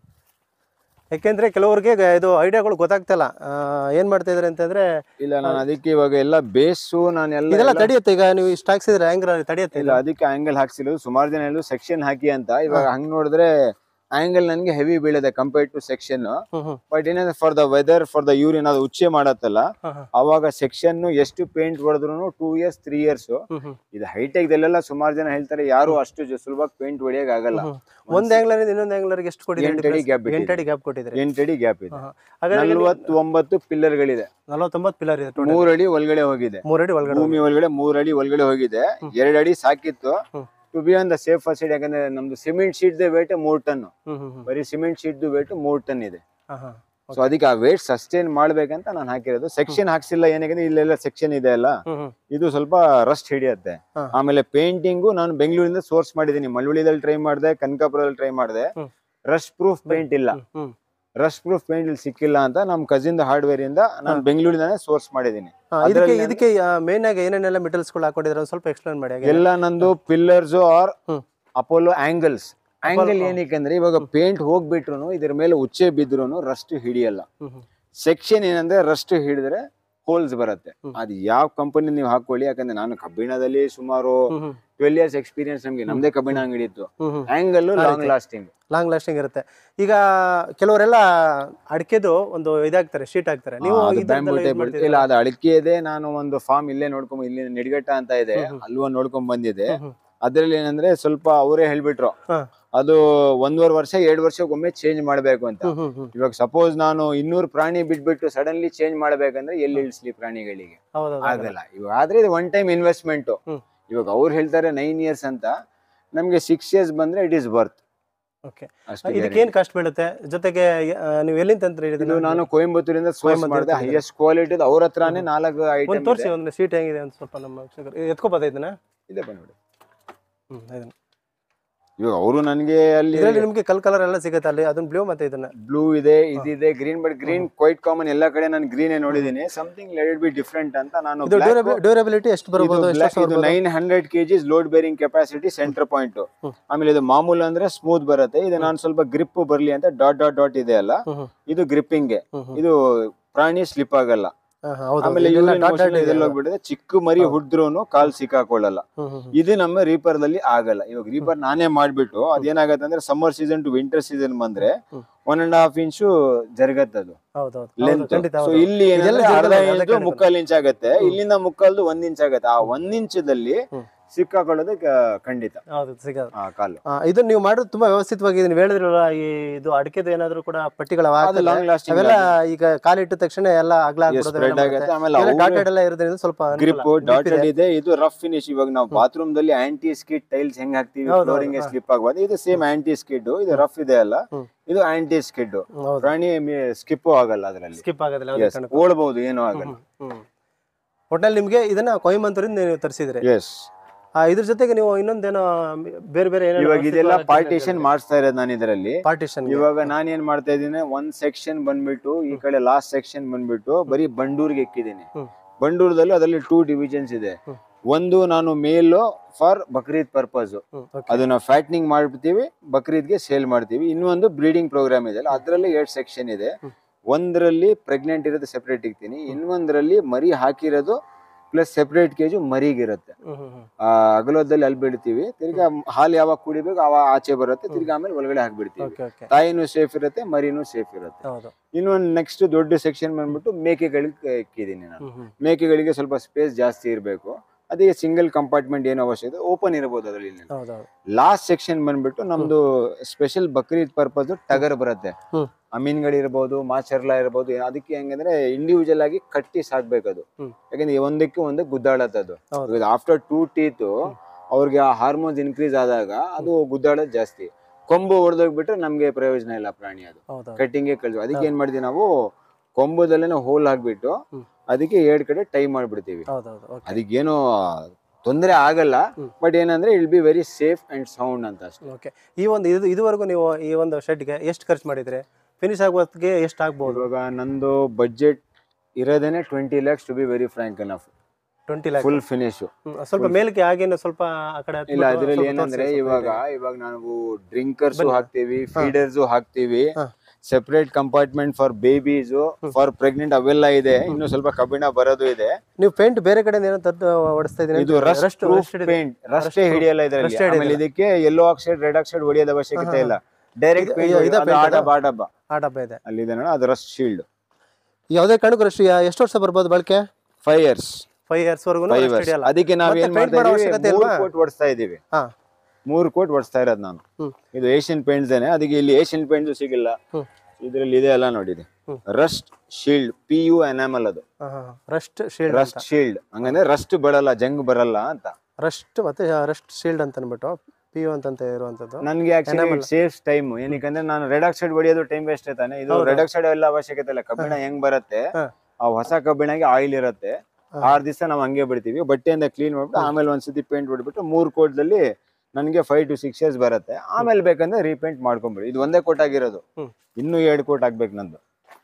Speaker 1: ಯಾಕೆಂದ್ರೆ ಕೆಲವ್ರಿಗೆ ಗ- ಇದು ಐಡಿಯಾಗಳು ಗೊತ್ತಾಗ್ತಿಲ್ಲ ಆ, ಏನ್ ಮಾಡ್ತಾ ಇದಾರೆ ಅಂತಂದ್ರೆ
Speaker 2: ಇಲ್ಲ ನಾನು ಅದಕ್ಕೆ ಇವಾಗ ಎಲ್ಲ ಬೇಸು ನಾನು ಎಲ್ಲ
Speaker 1: ಇದೆಲ್ಲ
Speaker 2: ಎಲ್ಲ-
Speaker 1: ತಡೆಯುತ್ತೆ ಈಗ ನೀವು ಇಷ್ಟು ಹಾಕ್ಸಿದ್ರೆ ಆಂಗ್ರ ತಡೆಯುತ್ತೆ
Speaker 2: ಇಲ್ಲ ಅದಕ್ಕೆ ಆಂಗಲ್ ಹಾಕ್ಸಿಲ್ಲ ಸುಮಾರು ಜನ ಹೇಳಿದ್ರು ಸೆಕ್ಷನ್ ಹಾಕಿ ಅಂತ ಇವಾಗ ಹಂಗ್ ನೋಡಿದ್ರೆ ಆಂಗಲ್ ನನ್ಗೆ ಹೆವಿ ಬೀಳದೆ ಕಂಪೇರ್ ಟು ಸೆಕ್ಷನ್
Speaker 1: ಹ್ಮ್ ಹ್ಮ್
Speaker 2: ಬಟ್ ಏನಂದ್ರೆ for the weather for the urine ಅದು ಉಚ್ಚೆ ಮಾಡತ್ತಲ್ಲ
Speaker 1: ಹಾ, ಹಾ.
Speaker 2: ಅವಾಗ ಸೆಕ್ಷನ್ ಎಷ್ಟು ಪೇಂಟ್ ಹೊಡೆದ್ರು ಟೂ ಇಯರ್ಸ್ ತ್ರೀ ಇಯರ್ಸ್
Speaker 1: ಹ್ಮ್ ಹ್ಮ್
Speaker 2: ಇದು ಹೈಟೆಕ್ ದಲ್ಲೆಲ್ಲ ಸುಮಾರು ಜನ ಹೇಳ್ತಾರೆ ಯಾರು ಅಷ್ಟು ಜ- ಸುಲಭ ಪೇಂಟ್ ಹೊಡಿಯಕ್ ಆಗಲ್ಲ
Speaker 1: ಹ್ಮ್. ಒಂದ್ ಆಂಗ್ಲರ್ ಇನ್ನೊಂದ್ ಆಂಗ್ಲರ್ ಎಷ್ಟು ಕೊಟ್ಟಿದ್ದೀರಿ
Speaker 2: ಎಂಟು ಅಡಿ gap ಬಿಟ್ಟಿದೆ.
Speaker 1: ಎಂಟಡಿ ಗ್ಯಾಪ್ ಕೊಟ್ಟಿದ್ರಿ
Speaker 2: ಎಂಟಡಿ ಗ್ಯಾಪ್ ಇದೆ
Speaker 1: ಹಾ, ಹಾ. ಹಾಗಾದ್ರೆ
Speaker 2: ನಲ್ವತ್ತೊಂಬತ್ತು ಪಿಲ್ಲರ್ ಗಳಿದೆ
Speaker 1: ನಲವತ್ತೊಂಬತ್ತು ಪಿಲ್ಲರ್ ಇದೆ ಟೋಟಲ್
Speaker 2: ಮೂರ್ ಅಡಿ ಒಳಗಡೆ ಹೋಗಿದೆ
Speaker 1: ಮೂರಡಿ ಒಳಗಡೆ
Speaker 2: ಭೂಮಿ ಒಳಗಡೆ ಮೂರ್ ಅಡಿ ಒಳಗಡೆ ಹೋಗಿದೆ ಎರಡ್ ಅಡಿ ಸಾಕಿತ್ತು
Speaker 1: ಹ್ಮ್.
Speaker 2: To be on the safe side ಯಾಕಂದ್ರೆ ನಮ್ದು ಸಿಮೆಂಟ್ ಶೀಟ್ ವೇಟ್ ಮೂರ್ ಟನ್
Speaker 1: ಹ್ಮ್ ಹ್ಮ್ ಹ್ಮ್
Speaker 2: ಬರೀ ಸಿಮೆಂಟ್ ಶೀಟ್ ವೇಟ್ ಮೂರ್ ಟನ್ ಇದೆ
Speaker 1: ಹಾ, ಹಾ.
Speaker 2: ಸೊ ಅದಕ್ಕೆ ಆ ವೇಟ್ ಸಸ್ಟೈನ್ ಮಾಡ್ಬೇಕಂತ ನಾನು ಹಾಕಿರೋದು ಸೆಕ್ಷನ್ ಹಾಕ್ಸಿಲ್ಲ ಏನಕ್ಕೆ ಇಲ್ಲೆಲ್ಲ ಸೆಕ್ಷನ್ ಇದೆ ಅಲ್ಲ
Speaker 1: ಹ್ಮ್ ಹ್ಮ್
Speaker 2: ಇದು ಸ್ವಲ್ಪ ರಸ್ಟ್ ಹಿಡಿಯತ್ತೆ
Speaker 1: ಹಾ.
Speaker 2: ಆಮೇಲೆ ಪೇಂಟಿಂಗು ನಾನು ಬೆಂಗಳೂರಿಂದ ಸೋರ್ಸ್ ಮಾಡಿದ್ದೀನಿ ಮಳವಳ್ಳಿದಲ್ಲಿ ಟ್ರೈ ಮಾಡಿದೆ ಕನಕಾಪುರದಲ್ಲಿ ಟ್ರೈ ಮಾಡಿದೆ
Speaker 1: ಹ್ಮ್.
Speaker 2: ರಸ್ಟ್ ಪ್ರೂಫ್ ಪೇಂಟ್ ಇಲ್ಲ
Speaker 1: ಹ್ಮ್, ಹ್ಮ್
Speaker 2: ರಸ್ಟ್ ಪ್ರೂಫ್ ಪೇಂಟ್ ಇಲ್ಲಿ ಸಿಕ್ಕಿಲ್ಲ ಅಂತ ನಮ್ ಕಸಿನ್ ಹಾರ್ಡ್ವೇರ್ ಇಂದ ನಾನು ಬೆಂಗಳೂರಿಂದಾನೆ ಸೋರ್ಸ್ ಮಾಡಿದ್ದೀನಿ
Speaker 1: ಹಾ, ಇದಕ್ಕೆ
Speaker 2: ಅದ್ರಲ್ಲಿ
Speaker 1: ಇದಕ್ಕೆ ಮೇನ್ ಆಗಿ ಏನೇನೆಲ್ಲ ಮೆಟಲ್ಸ್ ಗಳು ಹಾಕೊಂಡಿದ್ರೆ ಒಂದ್ ಸ್ವಲ್ಪ ಎಕ್ಸ್ಪ್ಲೇನ್ ಮಾಡಿ ಹಾಗೆ.
Speaker 2: ಎಲ್ಲ ನಂದು ಪಿಲ್ಲರ್ಸ್ ಆರ್
Speaker 1: ಹ್ಮ್.
Speaker 2: ಅಪೋಲೋ ಆಂಗಲ್ಸ್ ಆಂಗಲ್
Speaker 1: Apollo-
Speaker 2: ಏನಕ್ಕೆ ಅಂದ್ರೆ ಇವಾಗ ಪೇಂಟ್ ಹೋಗ್ಬಿಟ್ರು ಇದ್ರ ಮೇಲೆ ಉಚ್ಚೆ ಬಿದ್ರು ರಸ್ಟ್ ಹಿಡಿಯಲ್ಲ
Speaker 1: ಹ್ಮ್ ಹ್ಮ್
Speaker 2: ಸೆಕ್ಷನ್ ಏನಂದ್ರೆ ರಸ್ಟ್ ಹಿಡಿದ್ರೆ ಹೋಲ್ಸ್ ಬರುತ್ತೆ
Speaker 1: ಹ್ಮ್.
Speaker 2: ಅದು ಯಾವ ಕಂಪನಿ ನೀವು ಹಾಕೊಳ್ಳಿ ಯಾಕಂದ್ರೆ ನಾನು ಕಬ್ಬಿಣದಲ್ಲಿ ಸುಮಾರು
Speaker 1: ಹ್ಮ್ ಹ್ಮ್
Speaker 2: ಟ್ವೆಲ್ ಇಯರ್ಸ್ ಎಕ್ಸ್ಪೀರಿಯನ್ಸ್ ನಮ್ಗೆ ನಮ್ದೇ ಕಬ್ಬಿಣ ಅಂಗಡಿ ಇತ್ತು
Speaker 1: ಹ್ಮ್ ಹ್ಮ್
Speaker 2: ಆಂಗಲ್
Speaker 1: ಆ
Speaker 2: ಲಾಂಗ್
Speaker 1: ರೀತಿ.
Speaker 2: ಲಾಸ್ಟಿಂಗ್
Speaker 1: ಲಾಂಗ್ ಲಾಸ್ಟಿಂಗ್ ಇರುತ್ತೆ ಈಗ ಕೆಲವರೆಲ್ಲ ಅಡಿಕೆದು ಒಂದು ಇದಾಗ್ತಾರೆ ಶೀಟ್ ಹಾಕ್ತಾರೆ ನೀವು ಈ
Speaker 2: ಬ್ಯಾಂಬೂ
Speaker 1: ಥರದ್ದೆಲ್ಲ use
Speaker 2: ಟೇಬಲ್
Speaker 1: ಮಾಡ್ತೀರಾ?
Speaker 2: ಇಲ್ಲ ಅದು ಅಡಿಕೆ ಇದೆ ನಾನು ಒಂದು ಫಾರ್ಮ್ ಇಲ್ಲೇ ನೋಡ್ಕೊಂಡ್ ಇಲ್ಲಿ ನಿಡ್ಗಟ್ಟ ಅಂತ ಇದೆ
Speaker 1: ಹ್ಮ್ ಹ್ಮ್.
Speaker 2: ಅಲ್ವಾ ನೋಡ್ಕೊಂಡ್ ಬಂದಿದೆ
Speaker 1: ಹ್ಮ್ ಹ್ಮ್.
Speaker 2: ಅದ್ರಲ್ಲಿ ಏನಂದ್ರೆ ಸ್ವಲ್ಪ ಅವರೇ ಹೇಳ್ಬಿಟ್ರು
Speaker 1: ಹಾ.
Speaker 2: ಅದು ಒಂದೂವರೆ ವರ್ಷ ಎರಡು ವರ್ಷಕ್ಕೊಮ್ಮೆ ಚೇಂಜ್ ಮಾಡ್ಬೇಕು ಅಂತ
Speaker 1: ಹ್ಮ್ ಹ್ಮ್ ಹ್ಮ್
Speaker 2: ಇವಾಗ ಸಪೋಸ್ ನಾನು ಇನ್ನೂರು ಪ್ರಾಣಿ ಬಿಟ್ಬಿಟ್ಟು ಸಡನ್ಲಿ ಚೇಂಜ್ ಮಾಡ್ಬೇಕಂದ್ರೆ ಎಲ್ಲಿ ಇಳಿಸ್ಲಿ ಪ್ರಾಣಿಗಳಿಗೆ
Speaker 1: ಹೌದೌದು
Speaker 2: ಆಗಲ್ಲ ಇವಾಗ ಆದ್ರೆ ಇದು ಒನ್ ಟೈಮ್ ಇನ್ವೆಸ್ಟ್ಮೆಂಟ್
Speaker 1: ಹ್ಮ್.
Speaker 2: ಇವಾಗ ಅವ್ರು ಹೇಳ್ತಾರೆ ನೈನ್ ಇಯರ್ಸ್ ಅಂತ ನಮ್ಗೆ ಸಿಕ್ಸ್ ಇಯರ್ಸ್ ಬಂದ್ರೆ ಇಟ್ ಇಸ್ ಬರ್ತ್
Speaker 1: ಓಕೆ
Speaker 2: ಅಷ್ಟು
Speaker 1: ಇದಕ್ಕೆ ಏನ್ ಕಾಸ್ಟ್ ಬೀಳುತ್ತೆ ಜೊತೆಗೆ ಆ, ನೀವು ಎಲ್ಲಿಂದ ತಂದ್ರಿ
Speaker 2: ಇದು
Speaker 1: ಇದನ್ನ
Speaker 2: ನಾನು ಕೊಯಂಬತ್ತೂರಿಂದ ಸೋರ್ಸ್
Speaker 1: ಕೊಯಂಬತ್ತೂರಿಂದ
Speaker 2: ಮಾಡಿದೆ
Speaker 1: ತಂದಿದ್ದೀರಾ?
Speaker 2: ಹೈಯೆಸ್ಟ್ ಕ್ವಾಲಿಟಿ ಅವ್ರ ಹತ್ರನೇ ನಾಲ್ಕು
Speaker 1: ಒಂದ್
Speaker 2: ಐಟಮ್
Speaker 1: ತೋರಿಸಿ ಒಂದು ಸೀಟ್ ಹೆಂಗಿದೆ ಅಂತ ಸ್ವಲ್ಪ ನಮ್ಮ ಎತ್ಕೋಬೋದ ಇದನ್ನ
Speaker 2: ಇದೆ ಬಂದ್ಬಿಡಿ
Speaker 1: ಹ್ಮ್ ಇದನ್ನ
Speaker 2: ಇವಾಗ ಅವರು ನನಗೆ ಅಲ್ಲಿ
Speaker 1: ಇದರಲ್ಲಿ ನಿಮ್ಗೆ ಕಲ್ ಕಲರ್ ಎಲ್ಲ ಸಿಗುತ್ತೆ ಅಲ್ಲಿ ಅದನ್ನ ಬ್ಲೂ ಮತ್ತೆ ಇದನ್ನ
Speaker 2: ಬ್ಲೂ ಇದೆ ಇದಿದೆ green but green quite common ಎಲ್ಲಾ ಕಡೆ ನಾನು ಗ್ರೀನ್ ನೋಡಿದೀನಿ something let it be different ಅಂತ ನಾನು
Speaker 1: ಇದು ಡ್ಯೂರಬಿಲಿಟಿ ಎಷ್ಟು ಬರ್ಬೋದು ಎಷ್ಟು ವರ್ಷ
Speaker 2: ಇದು nine hundred KGs load bearing capacity centre point
Speaker 1: ಹ್ಮ್.
Speaker 2: ಆಮೇಲೆ ಇದು ಮಾಮೂಲು ಅಂದ್ರೆ ಸ್ಮೂತ್ ಬರುತ್ತೆ ಇದು ನಾನು ಸ್ವಲ್ಪ ಗ್ರಿಪ್ ಬರ್ಲಿ ಅಂತ ಡಾಟ್ ಡಾಟ್ ಡಾಟ್ ಇದೆ ಅಲ್ಲ
Speaker 1: ಹ್ಮ್ ಹ್ಮ್
Speaker 2: ಇದು ಗ್ರಿಪ್ಪಿಂಗ್
Speaker 1: ಹ್ಮ್ ಹ್ಮ್.
Speaker 2: ಇದು ಪ್ರಾಣಿ ಸ್ಲಿಪ್ ಆಗಲ್ಲ
Speaker 1: ಹಾ, ಹಾ, ಹೌದು,
Speaker 2: ಆಮೇಲೆ
Speaker 1: ಹೌದು. ಇದೆಲ್ಲ
Speaker 2: urine
Speaker 1: dot
Speaker 2: motion
Speaker 1: dot ಇದೆ.
Speaker 2: ಇದೆಲ್ಲ ಹೋಗ್ಬಿಟ್ಟಿದೆ ಚಿಕ್ಕ ಮರಿ ಹುಡ್ದ್ರೂನು ಕಾಲ್ ಸಿಕ್ಕಾಕೊಳ್ಳಲ್ಲ
Speaker 1: ಹ್ಮ್ ಹ್ಮ್ ಹ್ಮ್.
Speaker 2: ಇದು ನಮ್ಮ ರೀಪರ್ ದಲ್ಲಿ ಆಗಲ್ಲ ಇವಾಗ ರೀಪರ್ ನಾನೇ ಮಾಡ್ಬಿಟ್ಟು ಅದೇನಾಗತ್ತೆ ಅಂದ್ರೆ summer season to winter season ಬಂದ್ರೆ
Speaker 1: ಹ್ಮ್.
Speaker 2: ಒನ್ ಅಂಡ್ ಹಾಫ್ ಇಂಚು ಜರುಗತ್ತದು
Speaker 1: ಹೌದು, ಹೌದು.
Speaker 2: ಲೆಂತ್
Speaker 1: ಹೌದು, ಖಂಡಿತ
Speaker 2: ಸೊ
Speaker 1: ಹೌದು.
Speaker 2: ಇಲ್ಲಿ
Speaker 1: ಇದೆಲ್ಲ
Speaker 2: ಏನಂದ್ರೆ ಅರ್ಧ
Speaker 1: ಜರುಗಲ್ಲ,
Speaker 2: ಇಂಚು
Speaker 1: ಅದಕ್ಕೆ
Speaker 2: ಮುಕ್ಕಾಲ್ ಇಂಚ್ ಆಗತ್ತೆ ಇಲ್ಲಿಂದ ಮುಕ್ಕಾಲ್ದು ಒಂದ್ ಇಂಚ್ ಆಗತ್ತೆ ಆ ಒಂದ್ ಇಂಚದಲ್ಲಿ
Speaker 1: ಹ್ಮ್.
Speaker 2: ಸಿಕ್ಕಾಕೊಳ್ಳೋದು ಕ- ಖಂಡಿತ
Speaker 1: ಹೌದು ಸಿಗೋದು
Speaker 2: ಆ ಕಾಲು
Speaker 1: ಆ, ಇದನ್ನ ನೀವು ಮಾಡೋದು ತುಂಬಾ ವ್ಯವಸ್ಥಿತವಾಗಿ ನೀವು ಹೇಳಿದ್ರಲ್ಲ ಈ ಇದು ಅಡಿಕೆದು ಏನಾದ್ರು ಕೂಡ ಪಟ್ಟಿಗಳ
Speaker 2: ಅದು ಲಾಂಗ್ ಲಾಸ್ಟಿಂಗ್
Speaker 1: ಅವೆಲ್ಲ ಈಗ ಕಾಲಿಟ್ಟ ತಕ್ಷಣ ಎಲ್ಲ ಅಗಲ
Speaker 2: ಸ್ಪ್ರೆಡ್ ಆಗತ್ತೆ ಆಮೇಲೆ
Speaker 1: ಡಾಟೆಡ್ ಎಲ್ಲ ಇರೋದ್ರಿಂದ ಸ್ವಲ್ಪ ಅನುಕೂಲ.
Speaker 2: ಗ್ರಿಪ್
Speaker 1: Grip
Speaker 2: ಡಾಟೆಡ್
Speaker 1: ಇದೆ.
Speaker 2: ಇದೆ ಇದು ರಫ್ ಫಿನಿಶ್ ಇವಾಗ ನಾವು ಬಾತ್ರೂಮ್ ದಲ್ಲಿ ಆಂಟಿ ಸ್ಕಿಡ್ ಟೈಲ್ಸ್ ಹೆಂಗ್ ಹಾಕ್ತಿವಿ
Speaker 1: ಹೌದು,
Speaker 2: ಫ್ಲೋರಿಂಗ್
Speaker 1: ಹೌದು,
Speaker 2: ಸ್ಲಿಪ್ ಆಗಬಾರ್ದು ಇದು ಸೇಮ್ ಆಂಟಿ ಸ್ಕಿಡ್ ಇದು ರಫ್ ಇದೆ ಅಲ್ಲ
Speaker 1: ಹ್ಮ್.
Speaker 2: ಇದು ಆಂಟಿ ಸ್ಕಿಡ್
Speaker 1: ಹ್ಮ್, ಹೌದು
Speaker 2: ಪ್ರಾಣಿ ಸ್ಕಿಪ್ ಆಗಲ್ಲ ಅದರಲ್ಲಿ
Speaker 1: ಸ್ಕಿಪ್ ಆಗೋದಿಲ್ಲ ಯಾವುದೇ ಕಾರಣಕ್ಕೂ.
Speaker 2: ಓಡಬಹುದು ಏನೂ ಆಗಲ್ಲ
Speaker 1: ಹ್ಮ್, ಹ್ಮ್. ಒಟ್ನಲ್ಲಿ ನಿಮ್ಗೆ ಇದನ್ನ ಕೊಯಂಬತ್ತೂರಿಂದ ನೀವು ತರಿಸಿದ್ರಿ
Speaker 2: ಎಸ್
Speaker 1: ಇದ್ರ ಜೊತೆಗೆ ನೀವು ಇನ್ನೊಂದೇನೋ ಬೇರೆ ಬೇರೆ
Speaker 2: ಇವಾಗ ಇದೆಲ್ಲ ಪಾರ್ಟಿಷನ್ ಮಾಡಿಸ್ತಾ ಇರೋದು ನಾನು ಇದರಲ್ಲಿ
Speaker 1: ಪಾರ್ಟಿಷನ್
Speaker 2: ಇವಾಗ ನಾನು ಏನ್ ಮಾಡ್ತಾ ಇದ್ದೀನಿ ಒಂದ್ ಸೆಕ್ಷನ್ ಬಂದ್ಬಿಟ್ಟು ಈ ಕಡೆ ಲಾಸ್ಟ್ ಸೆಕ್ಷನ್ ಬಂದ್ಬಿಟ್ಟು ಬರೀ ಬಂಡೂರ್ಗೆ ಎಕ್ಕಿದ್ದೀನಿ
Speaker 1: ಹ್ಮ್.
Speaker 2: ಬಂಡೂರದಲ್ಲಿ ಅದರಲ್ಲಿ ಟೂ ಡಿವಿಷನ್ಸ್ ಇದೆ
Speaker 1: ಹ್ಮ್.
Speaker 2: ಒಂದು ನಾನು ಮೇಲ್ ಫಾರ್ ಬಕ್ರೀದ್ ಪರ್ಪಸ್ ಅದನ್ನ ಫ್ಯಾಟ್ನಿಂಗ್ ಮಾಡ್ತೀವಿ ಬಕ್ರೀದ್ಗೆ ಸೇಲ್ ಮಾಡ್ತೀವಿ ಇನ್ನೊಂದು ಬ್ರೀಡಿಂಗ್ ಪ್ರೋಗ್ರಾಮ್ ಇದೆ ಅಲ್ಲ ಅದರಲ್ಲಿ ಎರಡು ಸೆಕ್ಷನ್ ಇದೆ
Speaker 1: ಹ್ಮ್.
Speaker 2: ಒಂದರಲ್ಲಿ ಪ್ರೆಗ್ನೆಂಟ್ ಇರೋದು ಸೆಪರೇಟ್ ಇಕ್ತೀನಿ ಇನ್ನೊಂದರಲ್ಲಿ ಮರಿ ಹಾಕಿರೋದು ಪ್ಲಸ್ ಸೆಪರೇಟ್ ಕೇಜು ಮರಿಗಿರುತ್ತೆ ಆ ಅಗಲದಲ್ಲಿ ಅಲ್ಲಿ ಬಿಡ್ತೀವಿ ತಿರ್ಗಾ ಹಾಲು ಯಾವಾಗ ಕುಡಿಬೇಕು ಅವಾಗ ಆಚೆ ಬರುತ್ತೆ ತಿರ್ಗಾ ಆಮೇಲೆ ಒಳಗಡೆ ಹಾಕ್ಬಿಡ್ತೀವಿ
Speaker 1: ಓಕೆ ಓಕೆ
Speaker 2: ತಾಯಿನೂ ಸೇಫ್ ಇರುತ್ತೆ ಮರಿನೂ ಸೇಫ್ ಇರುತ್ತೆ
Speaker 1: ಹೌದು
Speaker 2: ಇನ್ನೊಂದು ನೆಕ್ಸ್ಟ್ ದೊಡ್ಡ ಸೆಕ್ಷನ್ ಬಂದ್ಬಿಟ್ಟು ಮೇಕೆಗಳಿಗೆ ಇಕ್ಕಿದ್ದೀನಿ ನಾನು
Speaker 1: ಹ್ಮ್, ಹ್ಮ್.
Speaker 2: ಮೇಕೆಗಳಿಗೆ ಸ್ವಲ್ಪ ಸ್ಪೇಸ್ ಜಾಸ್ತಿ ಇರಬೇಕು ಅದಕ್ಕೆ ಸಿಂಗಲ್ ಕಂಪಾರ್ಟ್ಮೆಂಟ್ ಏನು ಅವಶ್ಯಕತೆ ಓಪನ್ ಇರಬಹುದು ಅದರಲ್ಲಿ
Speaker 1: ಹೌದು ಹೌದು
Speaker 2: ಲಾಸ್ಟ್ ಸೆಕ್ಷನ್ ಬಂದ್ಬಿಟ್ಟು ನಮ್ದು ಸ್ಪೆಷಲ್ ಬಕ್ರೀದ್ ಪರ್ಪಸ್ ಟಗರ್ ಬರುತ್ತೆ
Speaker 1: ಹ್ಮ್.
Speaker 2: ಅಮೀನ್ಗಳಿರ್ಬೋದು ಮಾಚರ್ಲ ಇರ್ಬೋದು ಏನ್- ಅದಕ್ಕೆ ಹೆಂಗಂದ್ರೆ ಇಂಡಿವಿಜುವಲ್ ಆಗಿ ಕಟ್ಟಿ ಸಾಕ್ಬೇಕದು
Speaker 1: ಹ್ಮ್.
Speaker 2: ಯಾಕಂದ್ರೆ ಒಂದಕ್ಕೆ ಒಂದು ಗುದ್ದಾಡತ್ತದು
Speaker 1: ಹೌದು
Speaker 2: ಆಫ್ಟರ್ ಟೂ ಟೀತ್ ಅವ್ರಿಗೆ ಆ ಹಾರ್ಮೋನ್ಸ್ ಇನ್ಕ್ರೀಸ್ ಆದಾಗ ಅದು ಗುದ್ದಾಡೋದು ಜಾಸ್ತಿ ಕೊಂಬು ಹೊಡೆದೋಗ್ಬಿಟ್ರೆ ನಮ್ಗೆ ಪ್ರಯೋಜನ ಇಲ್ಲ ಪ್ರಾಣಿ ಅದು
Speaker 1: ಹೌದು ಹೌದು.
Speaker 2: ಕಟ್ಟಿಂಗ್ಗೆ ಕಳ್ಸಿ ಅದಕ್ಕೆ ಏನ್ ಮಾಡ್ತೀವಿ ನಾವು ಕೊಂಬುದಲ್ಲೇನೆ ಹೋಲ್ ಹಾಕ್ಬಿಟ್ಟು
Speaker 1: ಹ್ಮ್.
Speaker 2: ಅದಕ್ಕೆ ಎರಡ್ ಕಡೆ ಟೈ ಮಾಡ್ಬಿಡ್ತೀವಿ
Speaker 1: ಹೌದು ಹೌದು ಓಕೆ
Speaker 2: ಅದಕ್ಕೇನು ತೊಂದರೆ ಆಗಲ್ಲ
Speaker 1: ಹ್ಮ್.
Speaker 2: ಬಟ್ ಏನಂದ್ರೆ it'll be very safe and sound ಅಂತ ಅಷ್ಟೇ
Speaker 1: ಓಕೆ ಈ ಒಂದು ಇದು ಇದುವರೆಗೂ ನೀವು ಈ ಒಂದು ಶೆಡ್ಗೆ ಎಷ್ಟು ಖರ್ಚು ಮಾಡಿದ್ರಿ ಫಿನಿಶ್ ಆಗೋದಕ್ಕೆ ಎಷ್ಟು ಆಗ್ಬೋದು
Speaker 2: ಇವಾಗ ನಂದು ಬಜೆಟ್ ಇರೋದೇನೆ twenty lakhs to be very frank enough
Speaker 1: twenty lakh
Speaker 2: full finish
Speaker 1: ಸ್ವಲ್ಪ ಮೇಲ್ಗೆ ಹಾಗೇನು ಸ್ವಲ್ಪ ಆ ಕಡೆ
Speaker 2: ಇಲ್ಲ
Speaker 1: ಹತ್ಬಿಟ್ಟು
Speaker 2: ಅದ್ರಲ್ಲಿ
Speaker 1: ಸ್ವಲ್ಪ
Speaker 2: ಏನಂದ್ರೆ
Speaker 1: ತೋರ್ಸಿ, ಸ್ವಲ್ಪ
Speaker 2: ಇವಾಗ
Speaker 1: ಇದೆ.
Speaker 2: ಇವಾಗ ನಾವು ಡ್ರಿಂಕರ್ಸ್
Speaker 1: ಬನ್ನಿ.
Speaker 2: ಹಾಕ್ತಿವಿ ಫೀಡರ್ಸ್ ಹಾಕ್ತಿವಿ
Speaker 1: ಹಾ.
Speaker 2: Separate compartment for babies for pregnant ಅವೆಲ್ಲ ಇದೆ ಇನ್ನು ಸ್ವಲ್ಪ ಕಬ್ಬಿಣ ಬರೋದು ಇದೆ
Speaker 1: ನೀವು ಪೇಂಟ್ ಬೇರೆ ಕಡೆ ಏನೋ ತದ್ದು ಹೊಡಿಸ್ತಾ ಇದೀನಿ
Speaker 2: ಇದು ರಸ್ಟ್
Speaker 1: ರಸ್ಟ್
Speaker 2: ಪ್ರೂಫ್ ಪೇಂಟ್ ರಸ್ಟೇ ಹಿಡಿಯಲ್ಲ ಇದರಲ್ಲಿ
Speaker 1: Rust ಹಿಡಿಯಲ್ಲ.
Speaker 2: ಆಮೇಲೆ ಇದಕ್ಕೆ ಯೆಲ್ಲೋ ಆಕ್ಸೈಡ್ ರೆಡ್ ಆಕ್ಸೈಡ್ ಹೊಡೆಯೋದ ಅವಶ್ಯಕತೆ ಇಲ್ಲ ಡೈರೆಕ್ಟ್
Speaker 1: ಇದು- ಇದು- ಇದೇ
Speaker 2: ಪೇಂಟ್
Speaker 1: paint
Speaker 2: ಆಡಬ್ಬ ಆಡಬ್ಬ
Speaker 1: ಆ ಡಬ್ಬ ಇದೆ
Speaker 2: ಅಲ್ಲಿ ಇದೆ ನೋಡಿ ಅದು ರಸ್ಟ್ ಶೀಲ್ಡ್
Speaker 1: ಯಾವುದೇ ಕಾರಣಕ್ಕೂ ರಸ್ಟ್ ಎಷ್ಟು ವರ್ಷ ಬರ್ಬೋದು ಬಳಕೆ
Speaker 2: ಫೈವ್ ಇಯರ್ಸ್
Speaker 1: ಫೈವ್ ಇಯರ್ಸ್ ವರ್ಗು
Speaker 2: ಫೈವ್
Speaker 1: ರಸ್ಟ್
Speaker 2: ಇಯರ್ಸ್
Speaker 1: ಹಿಡಿಯಲ್ಲ
Speaker 2: ಅದಕ್ಕೆ ನಾವ್
Speaker 1: ಮತ್ತೆ
Speaker 2: ಏನ್
Speaker 1: paint
Speaker 2: ಮಾಡ್ತಾ
Speaker 1: ಮಾಡೋ
Speaker 2: ಇದೀವಿ
Speaker 1: ಅವಶ್ಯಕತೆ
Speaker 2: ಮೂರು
Speaker 1: ಇಲ್ವಾ?
Speaker 2: ಕೋಟ್ ಹೊಡಿಸ್ತಾ ಇದೀವಿ
Speaker 1: ಹಾ
Speaker 2: ಮೂರು ಕೋಟ್ ಹೊಡಿಸ್ತಾ ಇರೋದು ನಾನು
Speaker 1: ಹ್ಮ್.
Speaker 2: ಇದು ಏಷ್ಯನ್ ಪೇಂಟ್ಸ್ ಏನೆ ಅದಕ್ಕೆ ಇಲ್ಲಿ ಏಷ್ಯನ್ ಪೇಂಟ್ಸ್ ಸಿಗಿಲ್ಲ
Speaker 1: ಹ್ಮ್.
Speaker 2: ಇದ್ರಲ್ಲಿ ಇದೆ ಎಲ್ಲ ನೋಡಿದೆ
Speaker 1: ಹ್ಮ್.
Speaker 2: Rust shield P U enamel ಅದು
Speaker 1: ರಸ್ಟ್ ಶೀಲ್ಡ್
Speaker 2: ರಸ್ಟ್ ಶೀಲ್ಡ್ ಹಂಗಂದ್ರೆ ರಸ್ಟ್ ಬರಲ್ಲ ಜಂಗ್ ಬರಲ್ಲ ಅಂತ
Speaker 1: ರಸ್ಟ್ ಮತ್ತೆ ರಸ್ಟ್ ಶೀಲ್ಡ್ ಅಂತ ಅನ್ಬಿಟ್ಟು ಪಿ ಯು ಅಂತಂತ ಇರುವಂತದ್ದು
Speaker 2: ನನ್ಗೆ ಆಕ್ಚುಲಿ
Speaker 1: Enamel.
Speaker 2: ಸೇಫ್ ಟೈಮ್ ಏನಕ್ಕಂದ್ರೆ ನಾನು ರೆಡ್ ಆಕ್ಸೈಡ್ ಹೊಡಿಯೋದು ಟೈಮ್ ವೇಸ್ಟ್ ತಾನೆ ಇದು
Speaker 1: ಹೌದು.
Speaker 2: ರೆಡ್ ಆಕ್ಸೈಡ್ ಎಲ್ಲ ಅವಶ್ಯಕತೆ ಇಲ್ಲ ಕಬ್ಬಿಣ ಹೆಂಗ್ ಬರುತ್ತೆ
Speaker 1: ಹಾ.
Speaker 2: ಆ ಹೊಸ ಕಬ್ಬಿಣಗೆ ಆಯಿಲ್ ಇರುತ್ತೆ
Speaker 1: ಹಾ.
Speaker 2: ಆರ್ ದಿವಸ ನಾವು ಹಂಗೆ ಬಿಡ್ತೀವಿ ಬಟ್ಟೆಯಿಂದ ಕ್ಲೀನ್ ಮಾಡ್ಬಿಟ್ಟು ಆಮೇಲೆ ಒಂದ್ಸತಿ ಪೇಂಟ್ ಹೊಡ್ಬಿಟ್ಟು ಮೂರ್ ಕೋಟ್ದಲ್ಲಿ ನನಗೆ ಫೈವ್ ಟು ಸಿಕ್ಸ್ ಇಯರ್ಸ್ ಬರುತ್ತೆ ಆಮೇಲೆ ಬೇಕಂದ್ರೆ ರೀಪೇಂಟ್ ಮಾಡ್ಕೊಂಬಿಡಿ ಇದು ಒಂದೇ ಕೋಟ್ ಆಗಿರೋದು
Speaker 1: ಹ್ಮ್.
Speaker 2: ಇನ್ನೂ ಎರಡು ಕೋಟ್ ಆಗ್ಬೇಕು ನಂದು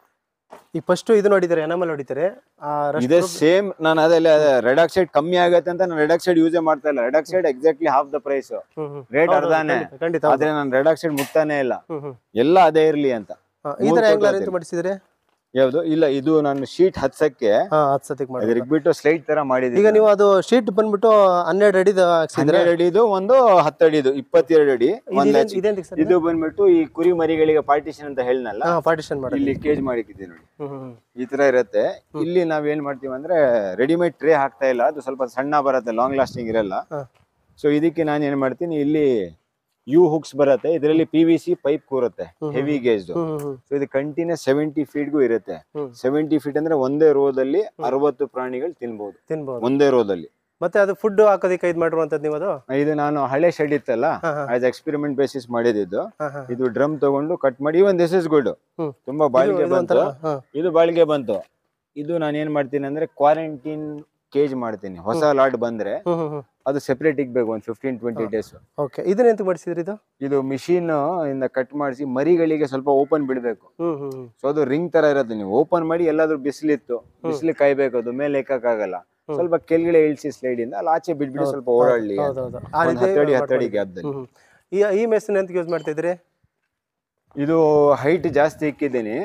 Speaker 1: ಈ ಫಸ್ಟ್ ಇದು ನೋಡಿದರೆ ಎನಮಲ್ ಹೊಡಿತಾರೆ ಆ
Speaker 2: ಇದೇ
Speaker 1: ರಸ್ಟ್
Speaker 2: ಸೇಮ್ ನಾನು ಅದೆಲ್ಲ ಅದೇ ರೆಡ್ ಆಕ್ಸೈಡ್ ಕಮ್ಮಿ ಆಗತ್ತೆ ಅಂತ ನಾನು ರೆಡ್ ಆಕ್ಸೈಡ್ ಯೂಸೇ ಮಾಡ್ತಾ ಇಲ್ಲ red oxide exactly half the price Rate ಅರ್ಧಾನೇ.
Speaker 1: ಖಂಡಿತ ಹೌದು.
Speaker 2: ಆದ್ರೆ ನಾನು ರೆಡ್ ಆಕ್ಸೈಡ್ ಮುಟ್ತಾನೆ ಇಲ್ಲ
Speaker 1: ಹ್ಮ್, ಹ್ಮ್.
Speaker 2: ಎಲ್ಲ ಅದೇ ಇರ್ಲಿ ಅಂತ
Speaker 1: ಹಾ, ಈ
Speaker 2: ಮೂರ್
Speaker 1: ತರ
Speaker 2: ಕೋಟಿ
Speaker 1: ಆಂಗ್ಲರ್
Speaker 2: ಆಗಿದೆ.
Speaker 1: ಎಂತ ಮಾಡಿಸಿದ್ರೆ
Speaker 2: ಯಾವ್ದು ಇಲ್ಲ ಇದು ನಾನು ಶೀಟ್ ಹತ್ಸಕ್ಕೆ
Speaker 1: ಹಾ ಹತ್ತು ಸತಿಗೆ ಮಾಡಿ
Speaker 2: ಅದ್ರಿಗೆ ಬಿಟ್ಟು ಸ್ಲೈಡ್ ತರ
Speaker 1: ಈಗ
Speaker 2: ಮಾಡಿದೀನಿ
Speaker 1: ನೀವು ಅದು ಶೀಟ್ ಬಂದ್ಬಿಟ್ಟು ಹನ್ನೆರಡು ಅಡಿದ ಹಾಕ್ಸಿದ್ರೆ
Speaker 2: ಹನ್ನೆರಡು ಅಡಿದು ಒಂದು ಹತ್ತು ಅಡಿದು ಇಪ್ಪತ್ತೆರಡು ಅಡಿ ಒಂದ್ latch.
Speaker 1: ಇದೆಂತ ಸರ್
Speaker 2: ಇದು ಬಂದ್ಬಿಟ್ಟು ಈ ಕುರಿ ಮರಿಗಳಿಗೆ ಪಾರ್ಟಿಷನ್ ಅಂತ ಹೇಳ್ನಲ್ಲ
Speaker 1: ಹಾ ಪಾರ್ಟಿಷನ್ ಮಾಡಿ
Speaker 2: ಇಲ್ಲಿ ಕೇಜ್ ಮಾಡಿಕ್ಕಿದ್ದೀವಿ ನೋಡಿ
Speaker 1: ಹ್ಮ್ ಹ್ಮ್ ಹ್ಮ್.
Speaker 2: ಈ ತರ ಇರುತ್ತೆ ಇಲ್ಲಿ ನಾವ್ ಏನ್ ಮಾಡ್ತೀವಿ ಅಂದ್ರೆ ರೆಡಿಮೇಡ್ ಟ್ರೇ ಹಾಕ್ತಾ ಇಲ್ಲ ಅದು ಸ್ವಲ್ಪ ಸಣ್ಣ ಬರುತ್ತೆ ಲಾಂಗ್ ಲಾಸ್ಟಿಂಗ್ ಇರಲ್ಲ
Speaker 1: ಹಾ.
Speaker 2: ಸೊ ಇದಕ್ಕೆ ನಾನು ಏನ್ ಮಾಡ್ತೀನಿ ಇಲ್ಲಿ ಯು ಹುಕ್ಸ್ ಬರುತ್ತೆ ಇದರಲ್ಲಿ ಪಿ ವಿ ಸಿ ಪೈಪ್ ಕೂರುತ್ತೆ
Speaker 1: ಹ್ಮ್.
Speaker 2: ಹೆವಿ ಗೇಜ್
Speaker 1: ಹ್ಮ್ ಹ್ಮ್ ಹ್ಮ್
Speaker 2: ಸೊ ಇದು ಕಂಟಿನ್ಯೂಸ್ ಸೆವೆಂಟಿ ಫೀಟ್ಗೂ ಇರುತ್ತೆ
Speaker 1: ಹ್ಮ್.
Speaker 2: ಸೆವೆಂಟಿ ಫೀಟ್ ಅಂದ್ರೆ ಒಂದೇ ರೋದಲ್ಲಿ ಅರವತ್ತು ಪ್ರಾಣಿಗಳು ತಿನ್ಬಹುದು
Speaker 1: ತಿನ್ಬೋದು
Speaker 2: ಒಂದೇ ರೋದಲ್ಲಿ
Speaker 1: ಮತ್ತೆ ಅದು ಫುಡ್ ಹಾಕೋದಕ್ಕೆ ಇದು ಮಾಡಿರುವಂತದ್ದು ನೀವು ಅದು
Speaker 2: ಇದು ನಾನು ಹಳೆ ಶೆಡ್ ಇತ್ತಲ್ಲ
Speaker 1: ಹಾ, ಹಾ.
Speaker 2: ಆಸ್ ಎಕ್ಸ್ಪೆರಿಮೆಂಟ್ ಬೇಸಿಸ್ ಮಾಡಿದ್ದು
Speaker 1: ಹಾ, ಹಾ.
Speaker 2: ಇದು ಡ್ರಮ್ ತಗೊಂಡು ಕಟ್ ಮಾಡಿ ಇವನ್ ದಿಸ್ ಇಸ್ ಗುಡ್
Speaker 1: ಹ್ಮ್.
Speaker 2: ತುಂಬಾ
Speaker 1: ಇದು-
Speaker 2: ಬಾಳಿಗೆ
Speaker 1: ಇದು
Speaker 2: ಬಂತು
Speaker 1: ಒಂಥರ ಹಾ.
Speaker 2: ಇದು ಬಾಳಿಗೆ ಬಂತು ಇದು ನಾನು ಏನ್ ಮಾಡ್ತೀನಿ ಅಂದ್ರೆ ಕ್ವಾರಂಟೈನ್ ಕೇಜ್ ಮಾಡ್ತೀನಿ ಹೊಸ ಲಾಟ್ ಬಂದ್ರೆ
Speaker 1: ಹ್ಮ್ ಹ್ಮ್ ಹ್ಮ್
Speaker 2: ಅದು ಸೆಪರೇಟ್ ಇಗ್ಬೇಕು ಒಂದು ಫಿಫ್ಟೀನ್ ಟ್ವೆಂಟಿ ಡೇಸ್
Speaker 1: ಓಕೆ ಇದನ್ನ ಎಂತ ಮಾಡಿಸಿದ್ರಿ ಇದು
Speaker 2: ಇದು ಮಿಷಿನ್ ಇಂದ ಕಟ್ ಮಾಡಿಸಿ ಮರಿಗಳಿಗೆ ಸ್ವಲ್ಪ ಓಪನ್ ಬಿಡ್ಬೇಕು
Speaker 1: ಹ್ಮ್ ಹ್ಮ್ ಹ್ಮ್
Speaker 2: ಸೊ ಅದು ರಿಂಗ್ ತರ ಇರುತ್ತೆ ನೀವು ಓಪನ್ ಮಾಡಿ ಎಲ್ಲಾದ್ರೂ ಬಿಸಿಲಿತ್ತು ಬಿಸಿಲು ಕಾಯ್ಬೇಕು ಅದು ಮೇಲೆ ಎಕ್ಕಾಗಲ್ಲ
Speaker 1: ಹ್ಮ್.
Speaker 2: ಸ್ವಲ್ಪ ಕೆಳಗಡೆ ಇಳಿಸಿ ಸ್ಲೈಡ್ ಇಂದ ಅಲ್ಲಿ ಆಚೆ ಬಿಟ್ಬಿಟ್ಟು ಸ್ವಲ್ಪ ಓಡಾಡ್ಲಿ ಅಂತ.
Speaker 1: ಹೌದೌದು ಆ
Speaker 2: ಒಂದ್
Speaker 1: ರೀತಿ
Speaker 2: ಹತ್ತಡಿ ಹತ್ತಡಿ
Speaker 1: ಮಾಡ್ಕೊಂಡಿದ್ದೀರಿ.
Speaker 2: ಗ್ಯಾಪ್ದಲ್ಲಿ
Speaker 1: ಹ್ಮ್ ಹ್ಮ್. ಈ ಈ ಮೆಸ್ಸಿನ ಎಂತ ಯೂಸ್ ಮಾಡ್ತಿದ್ರಿ
Speaker 2: ಇದು ಹೈಟ್ ಜಾಸ್ತಿ ಇಕ್ಕಿದ್ದೀನಿ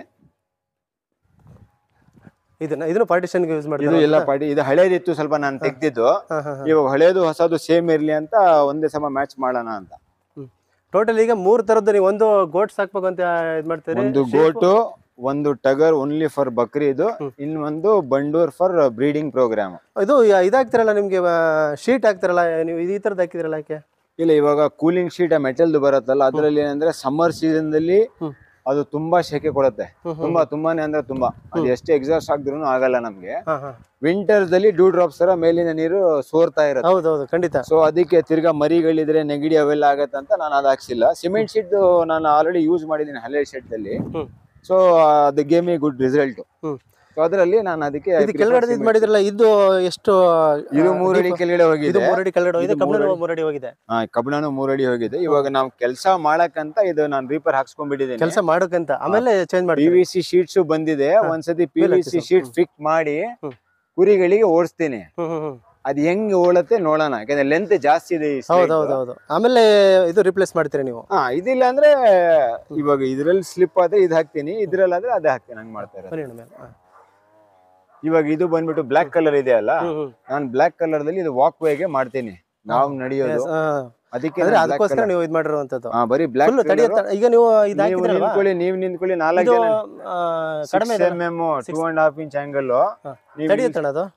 Speaker 1: ಇದನ್ನ ಇದನ್ನು ಪಾರ್ಟಿಷನ್ಗೆ ಯೂಸ್
Speaker 2: ಇದು
Speaker 1: ಮಾಡ್ತೀರಾ
Speaker 2: ಎಲ್ಲ ಪಾಟಿ ಇದು ಹಳೇದಿತ್ತು ಸ್ವಲ್ಪ ನಾನು ತೆಗ್ದಿದ್ದು
Speaker 1: ಹಾ ಹಾ ಹಾ
Speaker 2: ಇವಾಗ ಹಳೇದು ಹೊಸದು ಸೇಮ್ ಇರ್ಲಿ ಅಂತ ಒಂದೇ ಸಮ ಮ್ಯಾಚ್ ಮಾಡೋಣ ಅಂತ
Speaker 1: ಟೋಟಲ್ ಈಗ ಮೂರ್ ತರದ್ದು ನೀವು ಒಂದು ಗೋಟ್ ಸಾಕ್ಬೇಕು ಅಂತ ಇದ್ ಮಾಡ್ತೀರಿ
Speaker 2: ಒಂದು ಗೋಟು ಒಂದು ಟಗರ್ ಓನ್ಲಿ ಫಾರ್ ಬಕ್ರಿ ಇದು
Speaker 1: ಹ್ಮ್.
Speaker 2: ಇನ್ನೊಂದು ಬಂಡೂರ್ ಫಾರ್ ಬ್ರೀಡಿಂಗ್ ಪ್ರೋಗ್ರಾಮ್
Speaker 1: ಇದು ಯ- ಇದಾಗ್ತಿರಲ್ಲ ನಿಮ್ಗೆ ಶೀಟ್ ಹಾಕ್ತಿರಲ್ಲ ನೀವು ಈ ತರದ್ ಹಾಕಿದ್ರಲ್ಲ ಯಾಕೆ
Speaker 2: ಇಲ್ಲ ಇವಾಗ ಕೂಲಿಂಗ್ ಶೀಟ್ ಮೆಟಲ್ದು ಬರುತ್ತಲ್ಲ ಅದ್ರಲ್ಲಿ ಏನಂದ್ರೆ ಸಮ್ಮರ್ ಸೀಸನ್ ದಲ್ಲಿ
Speaker 1: ಹ್ಮ್.
Speaker 2: ಅದು ತುಂಬಾ ಶೆಕೆ ಕೊಡುತ್ತೆ
Speaker 1: ಹ್ಮ್ ಹ್ಮ್.
Speaker 2: ತುಂಬಾ ತುಂಬಾನೇ ಅಂದ್ರೆ ತುಂಬಾ ಅದು ಎಷ್ಟೇ ಎಕ್ಸಾಸ್ಟ್ ಆಗಿದ್ರು ಆಗಲ್ಲ ನಮ್ಗೆ
Speaker 1: ಹಾ ಹಾ
Speaker 2: ವಿಂಟರ್ಸ್ ದಲ್ಲಿ ಡ್ಯೂ ಡ್ರಾಪ್ಸ್ ತರ ಮೇಲಿನ ನೀರು ಸೋರ್ತಾ ಇರುತ್ತೆ
Speaker 1: ಹೌದೌದು ಖಂಡಿತ
Speaker 2: ಸೊ ಅದಕ್ಕೆ ತಿರ್ಗಾ ಮರಿಗಳಿದ್ರೆ ನೆಗಡಿ ಅವೆಲ್ಲ ಆಗತ್ತಂತ ನಾನು ಅದು ಹಾಕ್ಸಿಲ್ಲ ಸಿಮೆಂಟ್ ಶೀಟ್ ನಾನು ಆಲ್ರೆಡಿ ಯೂಸ್ ಮಾಡಿದ್ದೀನಿ ಹಳೆ ಶೆಡ್ ಅಲ್ಲಿ
Speaker 1: ಹ್ಮ್.
Speaker 2: ಸೊ ಅದು ಗೇಮ್ ಎ ಗುಡ್ ರಿಸಲ್ಟ್
Speaker 1: ಹ್ಮ್.
Speaker 2: ಸೊ ಅದರಲ್ಲಿ ನಾನು ಅದಕ್ಕೆ
Speaker 1: ಇದು ಕೆಳಗಡೆ ಇದು ಮಾಡಿದ್ರಲ್ಲ ಇದು ಎಷ್ಟು
Speaker 2: ಇದು
Speaker 1: ಆ,
Speaker 2: ಮೂರಡಿ
Speaker 1: deep-
Speaker 2: ಕೆಳಗಡೆ
Speaker 1: ಇದು
Speaker 2: ಹೋಗಿದೆ
Speaker 1: ಮೂರಡಿ ಕೆಳಗಡೆ ಹೋಗಿದೆ
Speaker 2: ಇದು
Speaker 1: ಕಬ್ಬಣ
Speaker 2: ಮೂರಡಿ.
Speaker 1: ಮೂರಡಿ ಹೋಗಿದೆ
Speaker 2: ಹಾ ಕಬ್ಬಣನು ಮೂರಡಿ ಹೋಗಿದೆ ಇವಾಗ ನಾವು ಕೆಲಸ ಮಾಡಕ್ಕಂತ ಇದು ನಾನು ರೀಪರ್ ಹಾಕ್ಸ್ಕೊಂಡ್ಬಿಟ್ಟಿದ್ದೀನಿ
Speaker 1: ಕೆಲಸ ಮಾಡೋಕಂತ ಆಮೇಲೆ ಚೇಂಜ್
Speaker 2: ಪಿ
Speaker 1: ಮಾಡಿ
Speaker 2: ವಿ ಸಿ ಶೀಟ್ಸ್ ಬಂದಿದೆ ಒಂದ್ಸತಿ ಪಿ
Speaker 1: ಮೇಲೆ
Speaker 2: ವಿ ಸಿ
Speaker 1: ಹಾಕಿಸು.
Speaker 2: ಶೀಟ್
Speaker 1: ಹ್ಮ್.
Speaker 2: ಫಿಕ್ ಮಾಡಿ
Speaker 1: ಹ್ಮ್.
Speaker 2: ಕುರಿಗಳಿಗೆ ಓಡಿಸ್ತೀನಿ
Speaker 1: ಹ್ಮ್ ಹ್ಮ್ ಹ್ಮ್
Speaker 2: ಅದ್ ಹೆಂಗ್ ಓಡತ್ತೆ ನೋಡೋಣ ಯಾಕಂದ್ರೆ ಲೆಂತ್ ಜಾಸ್ತಿ ಇದೆ ಈ slide.
Speaker 1: ಹೌದು ಹೌದು ಹೌದು ಆಮೇಲೆ ಇದು ರಿಪ್ಲೇಸ್ ಮಾಡ್ತೀರಿ ನೀವು
Speaker 2: ಹಾ ಇದಿಲ್ಲ ಅಂದ್ರೆ ಇವಾಗ ಇದ್ರಲ್ಲಿ ಸ್ಲಿಪ್ ಆದ್ರೆ ಇದು ಹಾಕ್ತೀನಿ ಇದ್ರಲ್ಲಿ ಆದ್ರೆ ಅದೇ ಹಾಕ್ತೀನಿ ಹಂಗ್ ಮಾಡ್ತಾ ಇರೋದು
Speaker 1: ಬನ್ನಿ ಅಣ್ಣ ಮೇಲೆ. ಹಾ.
Speaker 2: ಇವಾಗ ಇದು ಬಂದ್ಬಿಟ್ಟು ಬ್ಲಾಕ್ ಕಲರ್ ಇದೆ ಅಲ್ಲ
Speaker 1: ಹ್ಮ್ ಹ್ಮ್
Speaker 2: ನಾನು ಬ್ಲಾಕ್ ಕಲರ್ ದಲ್ಲಿ ಇದು ವಾಕ್ ವೇಗೆ ಮಾಡ್ತೀನಿ ನಾವು ನಡೆಯೋದು
Speaker 1: Yes, ಹಾ.
Speaker 2: ಅದಕ್ಕೆ
Speaker 1: ಅಂದ್ರೆ
Speaker 2: ನಾನ್ black
Speaker 1: ಅದಕ್ಕೋಸ್ಕರ
Speaker 2: colour-
Speaker 1: ನೀವು ಇದು ಮಾಡಿರುವಂತದ್ದು
Speaker 2: ಹಾ ಬರೀ ಬ್ಲಾಕ್
Speaker 1: ಫುಲ್ ತಡಿಯತ್ತ ಈಗ ನೀವು ಇದು
Speaker 2: ನೀವು
Speaker 1: ಹಾಕಿದ್ರಲ್ವಾ
Speaker 2: ನಿಂತ್ಕೊಳ್ಳಿ ನೀವು ನಿಂತ್ಕೊಳ್ಳಿ ನಾಲ್ಕು
Speaker 1: ಇದು
Speaker 2: ಜನ
Speaker 1: ಆ, ಕಡಿಮೆ ಇದೆ
Speaker 2: M M two and half inch angle
Speaker 1: ಹಾ. ತಡಿಯತ್ತಣ್ಣ ಅದು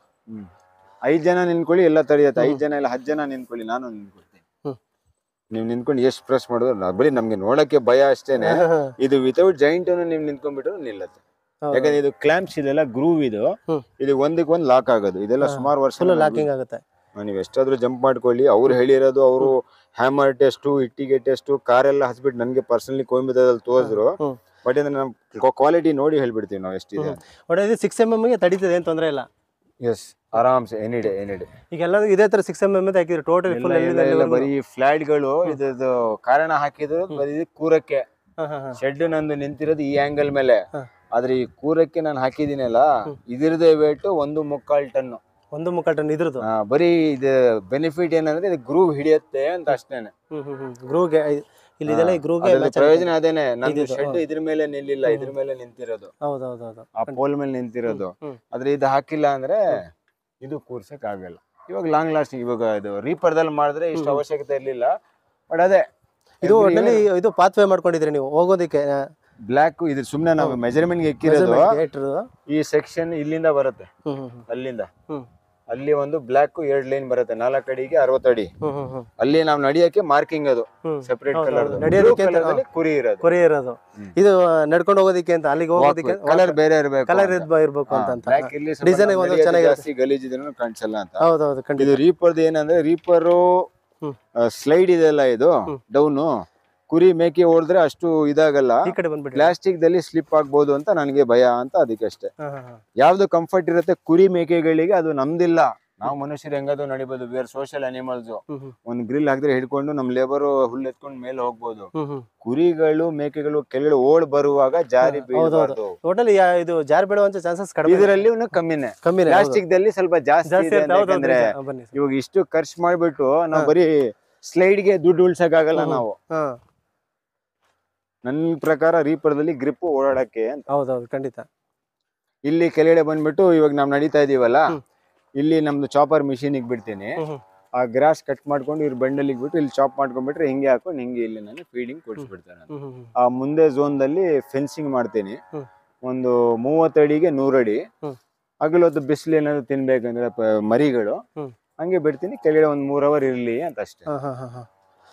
Speaker 2: ಐದ್ ಜನ ನಿಂತ್ಕೊಳ್ಳಿ ಎಲ್ಲ ತಡೆಯತ್ತೆ ಐದ್ ಜನ ಇಲ್ಲ ಹತ್ತು ಜನ ನಿಂತ್ಕೊಳ್ಳಿ ನಾನು ನಿಂತ್ಕೊಳ್ತೀನಿ
Speaker 1: ಹ್ಮ್.
Speaker 2: ನೀವು ನಿಂತ್ಕೊಂಡು ಎಷ್ಟು ಪ್ರೆಸ್ ಮಾಡಿದ್ರು ನಾ- ಬರೀ ನಮ್ಗೆ ನೋಡಕ್ಕೆ ಭಯ ಅಷ್ಟೇನೆ
Speaker 1: ಹಾ, ಹಾ.
Speaker 2: ಇದು ವಿತೌಟ್ ಜೈಂಟ್ ನೀವು ನಿಂತ್ಕೊಂಡ್ಬಿಟ್ರು ನಿಲ್ಲತ್ತೆ
Speaker 1: ಹೌದು.
Speaker 2: ಯಾಕಂದ್ರೆ ಇದು ಕ್ಲಾಂಪ್ಸ್ ಇದೆಲ್ಲ ಗ್ರೂವ್ ಇದು
Speaker 1: ಹ್ಮ್.
Speaker 2: ಇದು ಒಂದಕ್ಕೆ ಒಂದ್ ಲಾಕ್ ಆಗೋದು ಇದೆಲ್ಲ
Speaker 1: ಹಾ.
Speaker 2: ಸುಮಾರು ವರ್ಷ
Speaker 1: ಫುಲ್ ಲಾಕಿಂಗ್ ಆಗುತ್ತೆ
Speaker 2: ನೀವು ಎಷ್ಟಾದ್ರೂ ಜಂಪ್ ಮಾಡ್ಕೊಳ್ಳಿ ಅವ್ರು ಹೇಳಿರೋದು ಅವರು ಹ್ಯಾಮರ್ ಟೆಸ್ಟ್ ಇಟ್ಟಿಗೆ ಟೆಸ್ಟ್ ಕಾರೆಲ್ಲ ಹಸ್ಬಿಟ್ಟು ನನಗೆ ಪರ್ಸನಲಿ ಕೋಯಂಬತ್ತೂರಲ್ಲಿ ತೋರಿದ್ರು
Speaker 1: ಹ್ಮ್.
Speaker 2: ಬಟ್ ಅಂದ್ರೆ ನಾವು ಕ್ವಾಲಿಟಿ ನೋಡಿ ಹೇಳ್ಬಿಡ್ತೀವಿ ನಾವು ಎಷ್ಟಿದೆ
Speaker 1: ಹ್ಮ್. ಒಳ್ಳೆ ಇದು ಸಿಕ್ಸ್ ಎಮ್ ಗೆ ತಡೀತದೆ ಏನು ತೊಂದರೆ ಇಲ್ಲ
Speaker 2: ಎಸ್ ಆರಾಮ್ಸೆ ಎನಿ ಡೇ ಎನಿ ಡೇ
Speaker 1: ಈಗ ಎಲ್ಲರೂ ಇದೇ ತರ ಸಿಕ್ಸ್ ಎಮ್ ಎಮ್ ಹಾಕಿದ್ರು ಟೋಟಲ್ ಫುಲ್
Speaker 2: ಎಲ್ಲ ಬರೀ ಫ್ಲಾಟ್ ಗಳು ಇದ್ರದ್ದು ಕಾರಣ ಹಾಕಿದ್ರು ಬರೀ ಕೂರಕ್ಕೆ ಶೆಡ್ ನಂದು ನಿಂತಿರೋದು ಈ ಆಂಗಲ್ ಮೇಲೆ
Speaker 1: ಹಾ.
Speaker 2: ಆದ್ರೆ ಈ ಕೂರಕ್ಕೆ ನಾನು ಹಾಕಿದೀನಲ್ಲ ಇದ್ರದೇ ವೇಟ್ ಒಂದು ಮುಕ್ಕಾಲ್ ಟನ್
Speaker 1: ಒಂದು ಮುಕ್ಕಾಲ್ ಟನ್ ಇದ್ರದ್ದು
Speaker 2: ಬರೀ ಇದು ಬೆನಿಫಿಟ್ ಏನಂದ್ರೆ ಇದು ಗ್ರೂವ್ ಹಿಡಿಯುತ್ತೆ ಅಂತ ಅಷ್ಟೇನೆ
Speaker 1: ಹ್ಮ್ ಹ್ಮ್ ಹ್ಮ್ ಗ್ರೂವ್ಗೆ ಇಲ್ಲಿ ಇದೆಲ್ಲ ಈ ಗ್ರೂವ್ಗೆ
Speaker 2: ಅದ್ರಲ್ಲಿ ಪ್ರಯೋಜನ ಅದೇನೆ ನಂದು
Speaker 1: ಇದಿದು,
Speaker 2: ಶೆಡ್
Speaker 1: ಹೌದು.
Speaker 2: ಇದ್ರ ಮೇಲೆ ನಿಲ್ಲಿಲ್ಲ ಇದ್ರ ಮೇಲೆ ನಿಂತಿರೋದು
Speaker 1: ಹೌದು ಹೌದು ಹೌದು
Speaker 2: ಆ ಪೋಲ್ ಮೇಲೆ ನಿಂತಿರೋದು
Speaker 1: ಹ್ಮ್.
Speaker 2: ಆದ್ರೆ ಇದು ಹಾಕಿಲ್ಲ ಅಂದ್ರೆ ಇದು ಕೂರ್ಸಕ್ ಆಗಲ್ಲ ಇವಾಗ ಲಾಂಗ್ ಲಾಸ್ಟಿಂಗ್ ಇವಾಗ ಇದು ರೀಪರ್ದಲ್ಲಿ ಮಾಡಿದ್ರೆ ಇಷ್ಟು ಅವಶ್ಯಕತೆ ಇರ್ಲಿಲ್ಲ ಬಟ್ ಅದೇ
Speaker 1: ಇದು ಒಟ್ಟಿನಲ್ಲಿ ಇದು ಪಾತ್ವೇ ಮಾಡ್ಕೊಂಡಿದ್ರಿ ನೀವು ಹೋಗೋದಕ್ಕೆ
Speaker 2: ಬ್ಲಾಕ್ ಇದು ಸುಮ್ನೆ ನಾವು ಮೆಜರ್ಮೆಂಟ್ ಎಕ್ಕಿರೋದು
Speaker 1: ಗೇಟ್ರು
Speaker 2: ಈ ಸೆಕ್ಷನ್ ಇಲ್ಲಿಂದ ಬರುತ್ತೆ
Speaker 1: ಹ್ಮ್ ಹ್ಮ್ ಹ್ಮ್
Speaker 2: ಅಲ್ಲಿಂದ
Speaker 1: ಹ್ಮ್
Speaker 2: ಅಲ್ಲಿ ಒಂದು ಬ್ಲಾಕ್ ಎರಡ್ ಲೈನ್ ಬರುತ್ತೆ ನಾಲ್ಕು ಅಡಿಗೆ ಅರವತ್ತು ಅಡಿ
Speaker 1: ಹ್ಮ್ ಹ್ಮ್ ಹ್ಮ್
Speaker 2: ಅಲ್ಲಿ ನಾವು ನಡಿಯಕ್ಕೆ ಮಾರ್ಕಿಂಗ್ ಅದು
Speaker 1: ಹ್ಮ್
Speaker 2: ಸೆಪರೇಟ್
Speaker 1: ಹೌದು,
Speaker 2: ಕಲರ್
Speaker 1: ಹೌದು. ನಡಿಯೋದಕ್ಕೆ ಅಂತ-
Speaker 2: ಕುರಿ ಇರೋದು
Speaker 1: ಕೊರೆ ಇರೋದು
Speaker 2: ಹ್ಮ್.
Speaker 1: ಇದು ನಡ್ಕೊಂಡು ಹೋಗೋದಕ್ಕೆ ಅಂತ ಅಲ್ಲಿಗೆ ಹೋಗೋದಕ್ಕೆ
Speaker 2: ಕಲರ್ ಬೇರೆ ಇರಬೇಕು
Speaker 1: ಕಲರ್ ಇರ್ಬೇಕು ಅಂತ ಅಂತ
Speaker 2: ಬ್ಲಾಕ್ ಇಲ್ಲಿ ಸ್ವಲ್ಪ
Speaker 1: Design
Speaker 2: ನಾವು
Speaker 1: ಒಂದು
Speaker 2: ನಡೆಯೋದು
Speaker 1: ಚೆನ್ನಾಗಿರುತ್ತೆ.
Speaker 2: ಜಾಸ್ತಿ ಗಲೀಜಿದ್ರು ಕಾಣಿಸಲ್ಲ ಅಂತ
Speaker 1: ಹೌದು ಹೌದು ಖಂಡಿತ
Speaker 2: ಇದು ರೀಪರ್ದು ಏನಂದ್ರೆ ರೀಪರು
Speaker 1: ಹ್ಮ್.
Speaker 2: ಸ್ಲೈಡ್ ಇದೆಲ್ಲ ಇದು
Speaker 1: ಹ್ಮ್.
Speaker 2: ಡೌನು ಕುರಿ ಮೇಕೆ ಓಡಿದ್ರೆ ಅಷ್ಟು ಇದಾಗಲ್ಲ
Speaker 1: ಈ ಕಡೆ ಬಂದ್ಬಿಡಿ
Speaker 2: ಪ್ಲಾಸ್ಟಿಕ್ ದಲ್ಲಿ ಸ್ಲಿಪ್ ಆಗ್ಬೋದು ಅಂತ ನನಗೆ ಭಯ ಅಂತ ಅದಕ್ಕೆ ಅಷ್ಟೇ
Speaker 1: ಹಾ, ಹಾ, ಹಾ.
Speaker 2: ಯಾವ್ದು ಕಂಫರ್ಟ್ ಇರುತ್ತೆ ಕುರಿ ಮೇಕೆಗಳಿಗೆ ಅದು ನಮ್ದಿಲ್ಲ ನಾವು ಮನುಷ್ಯರು ಹೆಂಗಾದ್ರು ನಡಿಬೋದು ವಿ ಆರ್ ಸೋಷಿಯಲ್ ಅನಿಮಲ್ಸ್
Speaker 1: ಹ್ಮ್ ಹ್ಮ್
Speaker 2: ಒಂದ್ ಗ್ರಿಲ್ ಹಾಕಿದ್ರೆ ಹಿಡ್ಕೊಂಡು ನಮ್ ಲೇಬರ್ ಹುಲ್ಲು ಎತ್ಕೊಂಡು ಮೇಲೆ ಹೋಗ್ಬೋದು
Speaker 1: ಹ್ಮ್ ಹ್ಮ್
Speaker 2: ಕುರಿಗಳು ಮೇಕೆಗಳು ಕೆಳಗಡೆ ಓಡ್ ಬರುವಾಗ ಜಾರಿ
Speaker 1: ಹಾ, ಹೌದು,
Speaker 2: ಬೀಳಬಾರ್ದು
Speaker 1: ಟೋಟಲ್ ಇದು ಜಾರ್ ಬೀಳುವಂತ ಚಾನ್ಸಸ್ ಕಡಿಮೆ
Speaker 2: ಇದರಲ್ಲಿ ಇನ್ನು ಕಮ್ಮಿನೇ
Speaker 1: ಕಮ್ಮಿನೇ ಹೌದು.
Speaker 2: ಪ್ಲಾಸ್ಟಿಕ್ ದಲ್ಲಿ ಸ್ವಲ್ಪ ಜಾಸ್ತಿ
Speaker 1: ಜಾಸ್ತಿ
Speaker 2: ಇದೆ
Speaker 1: ಇರುತ್ತೆ, ಹೌದು, ಹೌದು,
Speaker 2: ಯಾಕಂದ್ರೆ
Speaker 1: ನಿಜ. ಬನ್ನಿ ಸರ್.
Speaker 2: ಇವಾಗ ಇಷ್ಟು ಖರ್ಚು ಮಾಡ್ಬಿಟ್ಟು ನಾವು
Speaker 1: ಹಾ.
Speaker 2: ಬರೀ ಸ್ಲೈಡ್ ಗೆ ದುಡ್ಡು ಉಳ್ಸಕ್ ಆಗಲ್ಲ
Speaker 1: ಹ್ಮ್.
Speaker 2: ನಾವು
Speaker 1: ಹಾ
Speaker 2: ನನ್ನ ಪ್ರಕಾರ ರೀಪರ್ದಲ್ಲಿ ಗ್ರಿಪ್ ಓಡಾಡಕ್ಕೆ ಅಂತ
Speaker 1: ಹೌದೌದು ಖಂಡಿತ
Speaker 2: ಇಲ್ಲಿ ಕೆಳಗಡೆ ಬಂದ್ಬಿಟ್ಟು ಇವಾಗ ನಾವು ನಡೀತಾ ಇದೀವಲ್ಲ
Speaker 1: ಹ್ಮ್.
Speaker 2: ಇಲ್ಲಿ ನಮ್ದು ಚಾಪರ್ ಮಿಷಿನ್ ಬಿಡ್ತೀನಿ
Speaker 1: ಹ್ಮ್ ಹ್ಮ್
Speaker 2: ಆ ಗ್ರಾಸ್ ಕಟ್ ಮಾಡ್ಕೊಂಡು ಇವ್ರ ಬಂಡಲಿಗೆ ಬಿಟ್ಟು ಇಲ್ಲಿ ಚಾಪ್ ಮಾಡ್ಕೊಂಡ್ಬಿಟ್ರೆ ಹಿಂಗೆ ಹಾಕೊಂಡು ಹಿಂಗೆ ಇಲ್ಲಿ ನಾನು ಫೀಡಿಂಗ್ ಕೊಡಿಸ್ಬಿಡ್ತೇನೆ ನಾನು.
Speaker 1: ಹ್ಮ್ ಹ್ಮ್ ಹ್ಮ್
Speaker 2: ಆ ಮುಂದೆ ಝೋನ್ ದಲ್ಲಿ ಫೆನ್ಸಿಂಗ್ ಮಾಡ್ತೀನಿ
Speaker 1: ಹ್ಮ್.
Speaker 2: ಒಂದು ಮೂವತ್ತಡಿಗೆ ನೂರಡಿ
Speaker 1: ಹ್ಮ್.
Speaker 2: ಹಗಲೊತ್ತು ಬಿಸಿಲು ಏನಾದ್ರು ತಿನ್ಬೇಕಂದ್ರೆ ಪ- ಮರಿಗಳು
Speaker 1: ಹ್ಮ್.
Speaker 2: ಹಂಗೆ ಬಿಡ್ತೀನಿ ಕೆಳಗಡೆ ಒಂದ್ ಮೂರ್ ಅವರ್ ಇರ್ಲಿ ಅಂತ ಅಷ್ಟೇ
Speaker 1: ಹಾ ಹಾ ಹಾ ಹಾ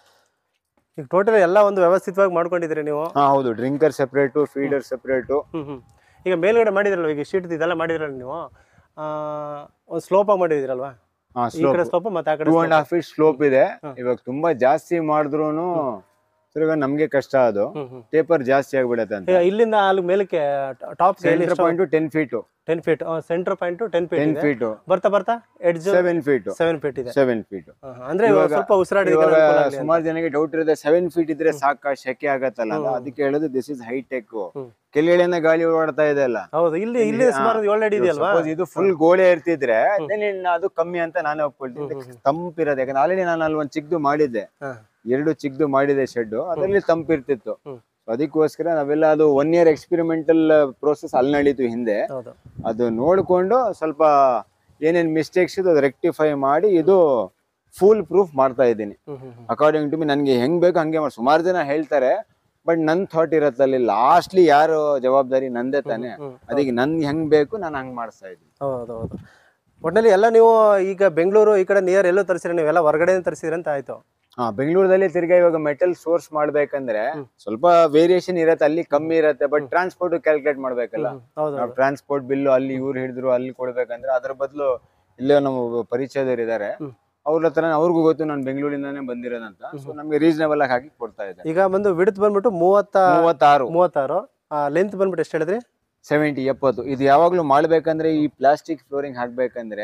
Speaker 1: ಈಗ ಟೋಟಲ್ ಎಲ್ಲ ಒಂದು ವ್ಯವಸ್ಥಿತವಾಗಿ ಮಾಡ್ಕೊಂಡಿದ್ರಿ ನೀವು
Speaker 2: ಹಾ ಹೌದು ಡ್ರಿಂಕರ್ ಸೆಪರೇಟು ಫೀಡರ್ ಸೆಪರೇಟು
Speaker 1: ಹ್ಮ್ ಹ್ಮ್ ಈಗ ಮೇಲ್ಗಡೆ ಮಾಡಿದ್ರಲ್ವ ಈಗ ಶೀಟ್ ಇದೆಲ್ಲ ಮಾಡಿದ್ರಲ್ಲ ನೀವು ಆ, ಒಂದು ಸ್ಲೋಪಾಗಿ ಮಾಡಿದಿರಲ್ವಾ ಈ ಕಡೆ ಸ್ಲೋಪ್ ಮತ್ತೆ ಆ ಕಡೆ
Speaker 2: two and half feet slope ಇದೆ
Speaker 1: ಹಾ.
Speaker 2: ಇವಾಗ ತುಂಬಾ ಜಾಸ್ತಿ ಮಾಡಿದ್ರು ತಿರ್ಗಾ ನಮ್ಗೆ ಕಷ್ಟ ಅದು
Speaker 1: ಹ್ಮ್ ಹ್ಮ್
Speaker 2: ಟೇಪರ್ ಜಾಸ್ತಿ ಆಗ್ಬಿಡತ್ತೆ ಅಂತ
Speaker 1: ಈಗ ಇಲ್ಲಿಂದ ಅಲ್ಲಿ ಮೇಲಕ್ಕೆ top
Speaker 2: centre point ten feet
Speaker 1: ten feet centre point ten feet
Speaker 2: ten
Speaker 1: ಇದೆ
Speaker 2: ಫೀಟ್
Speaker 1: ಬರ್ತಾ ಬರ್ತಾ edge
Speaker 2: seven feet
Speaker 1: seven feet ಇದೆ
Speaker 2: ಸೆವೆನ್ ಫೀಟ್
Speaker 1: ಹಾ, ಹಾ. ಅಂದ್ರೆ ಇವಾಗ
Speaker 2: ಇವಾಗ-
Speaker 1: ಸ್ವಲ್ಪ ಉಸಿರಾಡಿ
Speaker 2: ಇವಾಗ ಸುಮಾರು ಜನಕ್ಕೆ ಡೌಟ್ ಇರುತ್ತೆ ಸೆವೆನ್ ಫೀಟ್ ಇದ್ರೆ ಸಾಕ ಶೆಕೆ ಆಗತ್ತಲ್ಲ ಅಂತ
Speaker 1: ಹ್ಮ್.
Speaker 2: ಅದಕ್ಕೆ ಹೇಳೋದು ದಿಸ್ ಇಸ್ ಹೈಟೆಕ್
Speaker 1: ಹ್ಮ್.
Speaker 2: ಕೆಳಗಡೆಯಿಂದ ಗಾಳಿ ಓಡಾಡ್ತಾ ಇದೆ ಅಲ್ಲ
Speaker 1: ಹೌದು ಇಲ್ಲಿ ಇಲ್ಲಿ
Speaker 2: ಹಾ.
Speaker 1: ಸುಮಾರು ಏಳು ಅಡಿ ಇದೆಯಲ್ವಾ
Speaker 2: Suppose ಇದು ಫುಲ್ ಗೋಳೆ ಇರ್ತಿದ್ರೆ then ಇನ್ನು ಅದು ಕಮ್ಮಿ ಅಂತ ನಾನು ಒಪ್ಕೊಳ್ತೀನಿ
Speaker 1: ಹ್ಮ್, ಹ್ಮ್,
Speaker 2: ತಂಪಿರೋದು ಯಾಕಂದ್ರೆ ಆಲ್ರೆಡಿ ನಾನು ಅಲ್ಲಿ ಒಂದು ಚಿಕ್ಕದು ಮಾಡಿದ್ದೆ
Speaker 1: ಹಾ.
Speaker 2: ಎರಡು ಚಿಕ್ಕದು ಮಾಡಿದೆ ಶೆಡ್ ಅದರಲ್ಲಿ ತಂಪಿರ್ತಿತ್ತು
Speaker 1: ಹ್ಮ್.
Speaker 2: So ಅದಕ್ಕೋಸ್ಕರ ನಾವೆಲ್ಲ ಅದು ಒನ್ ಇಯರ್ ಎಕ್ಸ್ಪೆರಿಮೆಂಟಲ್ ಪ್ರೋಸೆಸ್ ಅಲ್ಲಿ ನಡೀತು ಹಿಂದೆ
Speaker 1: ಹೌದು
Speaker 2: ಅದು ನೋಡ್ಕೊಂಡು ಸ್ವಲ್ಪ ಏನೇನ್ ಮಿಸ್ಟೇಕ್ಸ್ ಇದೆ ಅದು ರೆಕ್ಟಿಫೈ ಮಾಡಿ ಇದು ಫುಲ್ ಪ್ರೂಫ್ ಮಾಡ್ತಾ ಇದ್ದೀನಿ
Speaker 1: ಹ್ಮ್ ಹ್ಮ್ ಹ್ಮ್.
Speaker 2: ಅಕಾರ್ಡಿಂಗ್ ಟು ಮಿ ನನಗೆ ಹೆಂಗ್ ಬೇಕು ಹಂಗೆ ಮಾಡಿ ಸುಮಾರು ಜನ ಹೇಳ್ತಾರೆ ಬಟ್ ನನ್ ಥಾಟ್ ಇರತ್ತೆ ಅಲ್ಲಿ ಲಾಸ್ಟ್ಲಿ ಯಾರು ಜವಾಬ್ದಾರಿ ನಂದೇ ತಾನೆ
Speaker 1: ಹ್ಮ್.
Speaker 2: ಅದಕ್ಕೆ ನನ್ಗೆ ಹೆಂಗ್ ಬೇಕು ನಾನು ಹಂಗ್ ಮಾಡಿಸ್ತಾ ಇದ್ದೀನಿ
Speaker 1: ಹೌದು ಹೌದು ಒಟ್ಟಿನಲ್ಲಿ ಎಲ್ಲ ನೀವು ಈಗ ಬೆಂಗಳೂರು ಈ ಕಡೆ ನಿಯರ್ ಎಲ್ಲೋ ತರಿಸಿರಿ ನೀವೆಲ್ಲ ಹೊರಗಡೆ ತರಿಸಿರಿ ಅಂತ ಆಯ್ತು
Speaker 2: ಹಾ ಬೆಂಗಳೂರಲ್ಲಿ ತಿರ್ಗಾ ಇವಾಗ ಮೆಟಲ್ ಸೋರ್ಸ್ ಮಾಡ್ಬೇಕಂದ್ರೆ
Speaker 1: ಹ್ಮ್.
Speaker 2: ಸ್ವಲ್ಪ ವೇರಿಯೇಷನ್ ಇರತ್ತೆ ಅಲ್ಲಿ ಕಮ್ಮಿ ಇರತ್ತೆ ಬಟ್ ಟ್ರಾನ್ಸ್ಪೋರ್ಟ್ ಕ್ಯಾಲ್ಕುಲೇಟ್ ಮಾಡ್ಬೇಕಲ್ಲ
Speaker 1: ಹ್ಮ್, ಹೌದು
Speaker 2: ನಾವು ಟ್ರಾನ್ಸ್ಪೋರ್ಟ್ ಬಿಲ್ಲು ಅಲ್ಲಿ ಇವ್ರು ಹಿಡಿದ್ರು ಅಲ್ಲಿ ಕೊಡ್ಬೇಕಂದ್ರೆ ಅದ್ರ ಬದಲು ಇಲ್ಲೇ ನಮ್ಮ ಪರಿಚಯದವ್ರು ಇದಾರೆ
Speaker 1: ಹ್ಮ್.
Speaker 2: ಅವ್ರ ಹತ್ರ ಅವ್ರಿಗೂ ಗೊತ್ತು ನಾನು ಬೆಂಗಳೂರಿಂದಾನೇ ಬಂದಿರೋದಂತ ಸೊ ನಮ್ಗೆ ರೀಸನೇಬಲ್ ಆಗಿ ಹಾಕಿ ಕೊಡ್ತಾ ಇದ್ದಾರೆ
Speaker 1: ಈಗ ಬಂದು ವಿಡ್ತ್ ಬಂದ್ಬಿಟ್ಟು ಮೂವತ್ತ
Speaker 2: ಮೂವತ್ತಾರು
Speaker 1: ಮೂವತ್ತಾರು ಲೆಂತ್ ಬಂದ್ಬಿಟ್ಟು ಎಷ್ಟು ಹೇಳಿದ್ರಿ
Speaker 2: ಸೆವೆಂಟಿ ಎಪ್ಪತ್ತು ಇದು ಯಾವಾಗ್ಲೂ ಮಾಡ್ಬೇಕಂದ್ರೆ ಈ ಪ್ಲಾಸ್ಟಿಕ್ ಫ್ಲೋರಿಂಗ್ ಹಾಕ್ಬೇಕಂದ್ರೆ